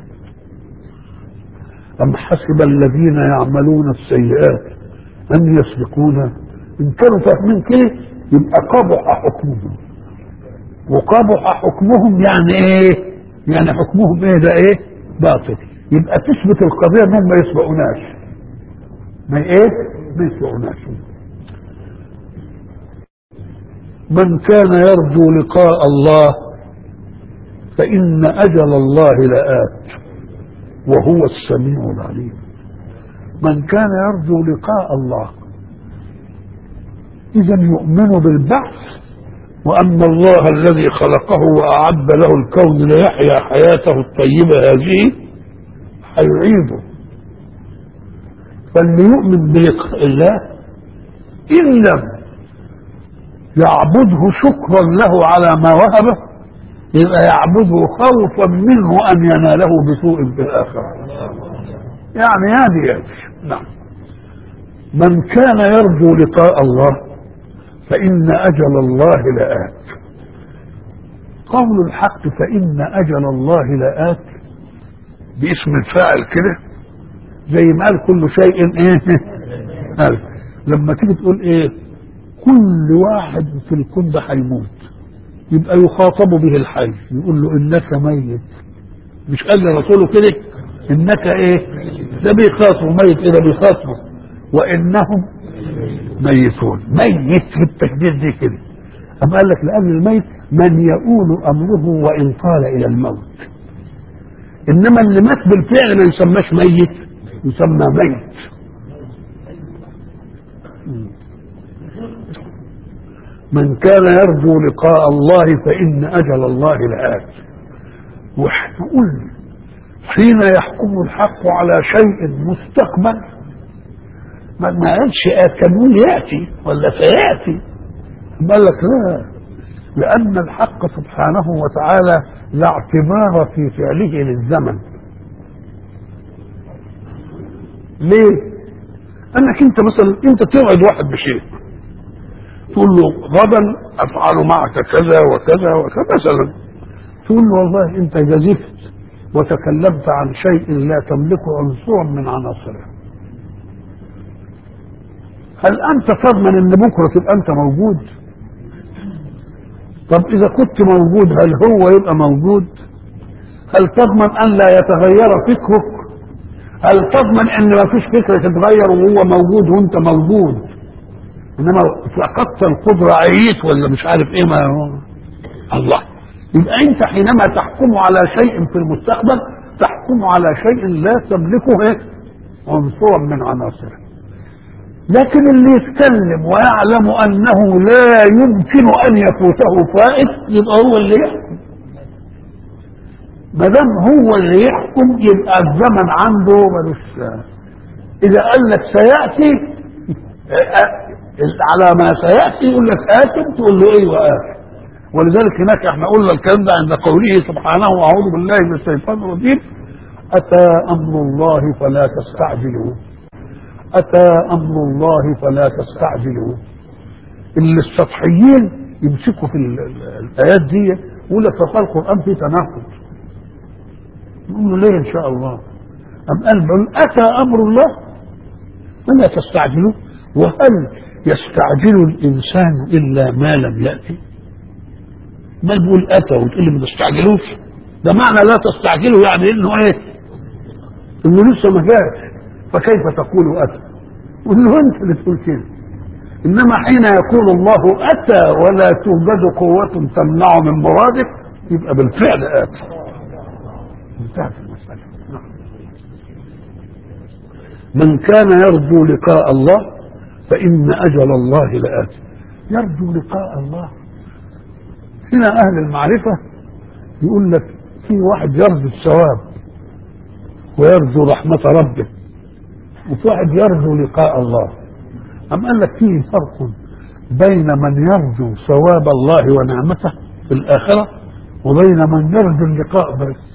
أم حسب الذين يعملون السيئات أن يسبقونا إن كانوا فاهمين كده يبقى قبح حكمهم وقبح حكمهم يعني إيه؟ يعني حكمهم إيه ده إيه؟ باطل يبقى تثبت القضية إنهم ما يسبقوناش ما إيه؟ ما يسبقوناش من كان يرجو لقاء الله فإن أجل الله لآت وهو السميع العليم من كان يرجو لقاء الله إذا يؤمن بالبعث وأن الله الذي خلقه وأعد له الكون ليحيا حياته الطيبة هذه هيعيده فاللي يؤمن بلقاء الله إن لم يعبده شكرا له على ما وهبه يبقى يعبده خوفا منه ان يناله بسوء في الاخره يعني هذه يعني نعم من كان يرجو لقاء الله فان اجل الله لات قول الحق فان اجل الله لات باسم الفاعل كده زي ما قال كل شيء ايه قال لما تيجي تقول ايه كل واحد في الكون ده هيموت يبقى يخاطب به الحي يقول له انك ميت مش قال لرسوله كده انك ايه ده بيخاطبه ميت ايه ده بيخاطبه وانهم ميتون ميت في التشديد دي كده أما قال لك لأن الميت من يؤول أمره وإن طال إلى الموت إنما اللي مات بالفعل ما يسماش ميت يسمى ميت من كان يرجو لقاء الله فإن أجل الله لآت وقل حين يحكم الحق على شيء مستقبل ما ما قالش آت كان يقول يأتي ولا سيأتي قال لك لا لأن الحق سبحانه وتعالى لا اعتبار في فعله للزمن ليه؟ أنك أنت مثلا أنت توعد واحد بشيء تقول له غدا افعل معك كذا وكذا وكذا مثلا تقول له والله انت جزفت وتكلمت عن شيء لا تملك عنصرا من عناصره هل انت تضمن ان بكره تبقى انت موجود طب اذا كنت موجود هل هو يبقى موجود هل تضمن ان لا يتغير فكرك هل تضمن ان ما فيش فكره تتغير وهو موجود وانت موجود انما فقدت القدره عييت ولا مش عارف ايه ما هو الله يبقى انت حينما تحكم على شيء في المستقبل تحكم على شيء لا تملكه ايه عنصرا من عناصره لكن اللي يتكلم ويعلم انه لا يمكن ان يفوته فائت يبقى هو اللي يحكم ما دام هو اللي يحكم يبقى الزمن عنده ملوش اذا قال لك سياتي على ما سياتي يقول لك اتم تقول له ايوه اتم ولذلك هناك احنا قلنا الكلام ده عند قوله سبحانه واعوذ بالله من الشيطان الرجيم اتى امر الله فلا تستعجلوه اتى امر الله فلا تستعجلوه اللي السطحيين يمسكوا في الايات دي يقول لك فقال القران فيه تناقض نقول له ليه ان شاء الله ام قال بل اتى امر الله فلا تستعجلوه وهل يستعجل الانسان الا ما لم ياتي ما بيقول اتى وتقول لي ما تستعجلوش ده معنى لا تستعجلوا يعني انه ايه انه لسه ما جاش فكيف تقول اتى قل له انت اللي تقول كده انما حين يقول الله اتى ولا توجد قوه تمنع من مرادك يبقى بالفعل اتى انتهت المساله نعم. من كان يرجو لقاء الله فان اجل الله لاتي يرجو لقاء الله هنا اهل المعرفه يقول لك في واحد يرجو الثواب ويرجو رحمه ربه وفي واحد يرجو لقاء الله أم قال لك فيه فرق بين من يرجو ثواب الله ونعمته في الآخرة وبين من يرجو اللقاء بس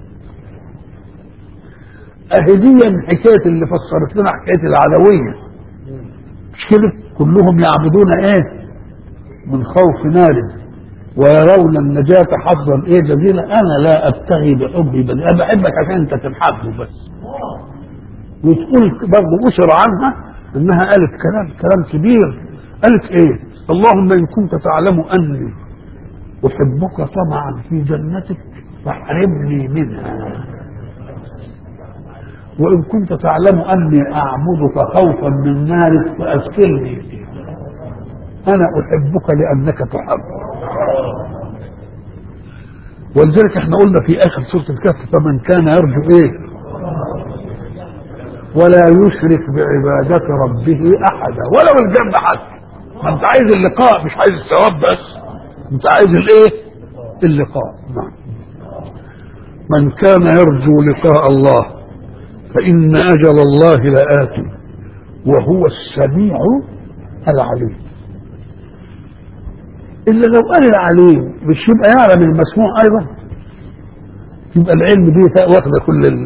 أهديا حكاية اللي فسرت لنا حكاية العدوية مش كده كلهم يعبدون ايه من خوف نار ويرون النجاة حظا ايه جزيلا انا لا ابتغي بحبي بل انا بحبك عشان انت تنحبه بس وتقول برضه أشر عنها انها قالت كلام كلام كبير قالت ايه اللهم ان كنت تعلم اني احبك طمعا في جنتك فاحرمني منها وان كنت تعلم اني اعبدك خوفا من نارك فاسكنني فيها انا احبك لانك تحب ولذلك احنا قلنا في اخر سوره الكهف فمن كان يرجو ايه ولا يشرك بعبادة ربه أحدا ولو الجنة حتى ما أنت عايز اللقاء مش عايز الثواب بس أنت عايز الإيه؟ اللقاء نعم من كان يرجو لقاء الله فإن أجل الله لآت وهو السميع العليم إلا لو قال العليم مش يبقى يعلم المسموع أيضا يبقى العلم دي واخدة كل ال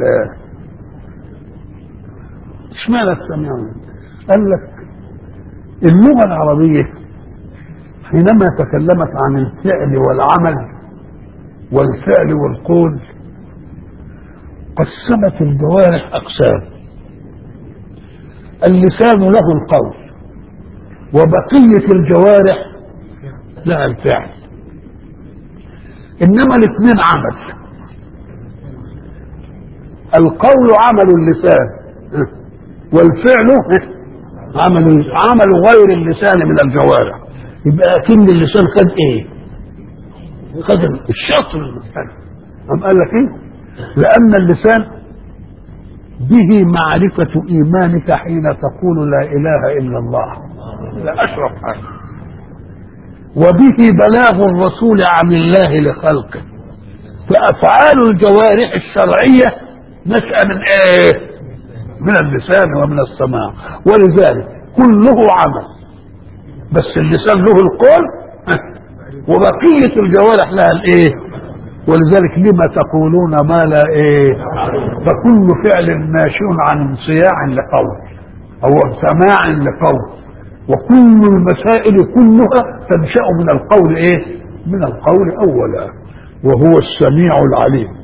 اشمعنى السميع قال لك اللغة العربية حينما تكلمت عن الفعل والعمل والفعل والقول قسمت الجوارح أقسام اللسان له القول وبقية الجوارح لها الفعل إنما الاثنين عمل القول عمل اللسان والفعل عمل عمل غير اللسان من الجوارح يبقى اكن اللسان خد ايه؟ خد الشطر المختلف أم قال لك ايه؟ لأن اللسان به معرفة إيمانك حين تقول لا إله إلا الله لا أشرف حاجة وبه بلاغ الرسول عن الله لخلقه فأفعال الجوارح الشرعية نشأ من إيه؟ من اللسان ومن السماع ولذلك كله عمل بس اللسان له القول وبقية الجوارح لها الايه ولذلك لما تقولون ما لا ايه فكل فعل ناشئ عن انصياع لقول او سماع لقول وكل المسائل كلها تنشأ من القول ايه من القول اولا وهو السميع العليم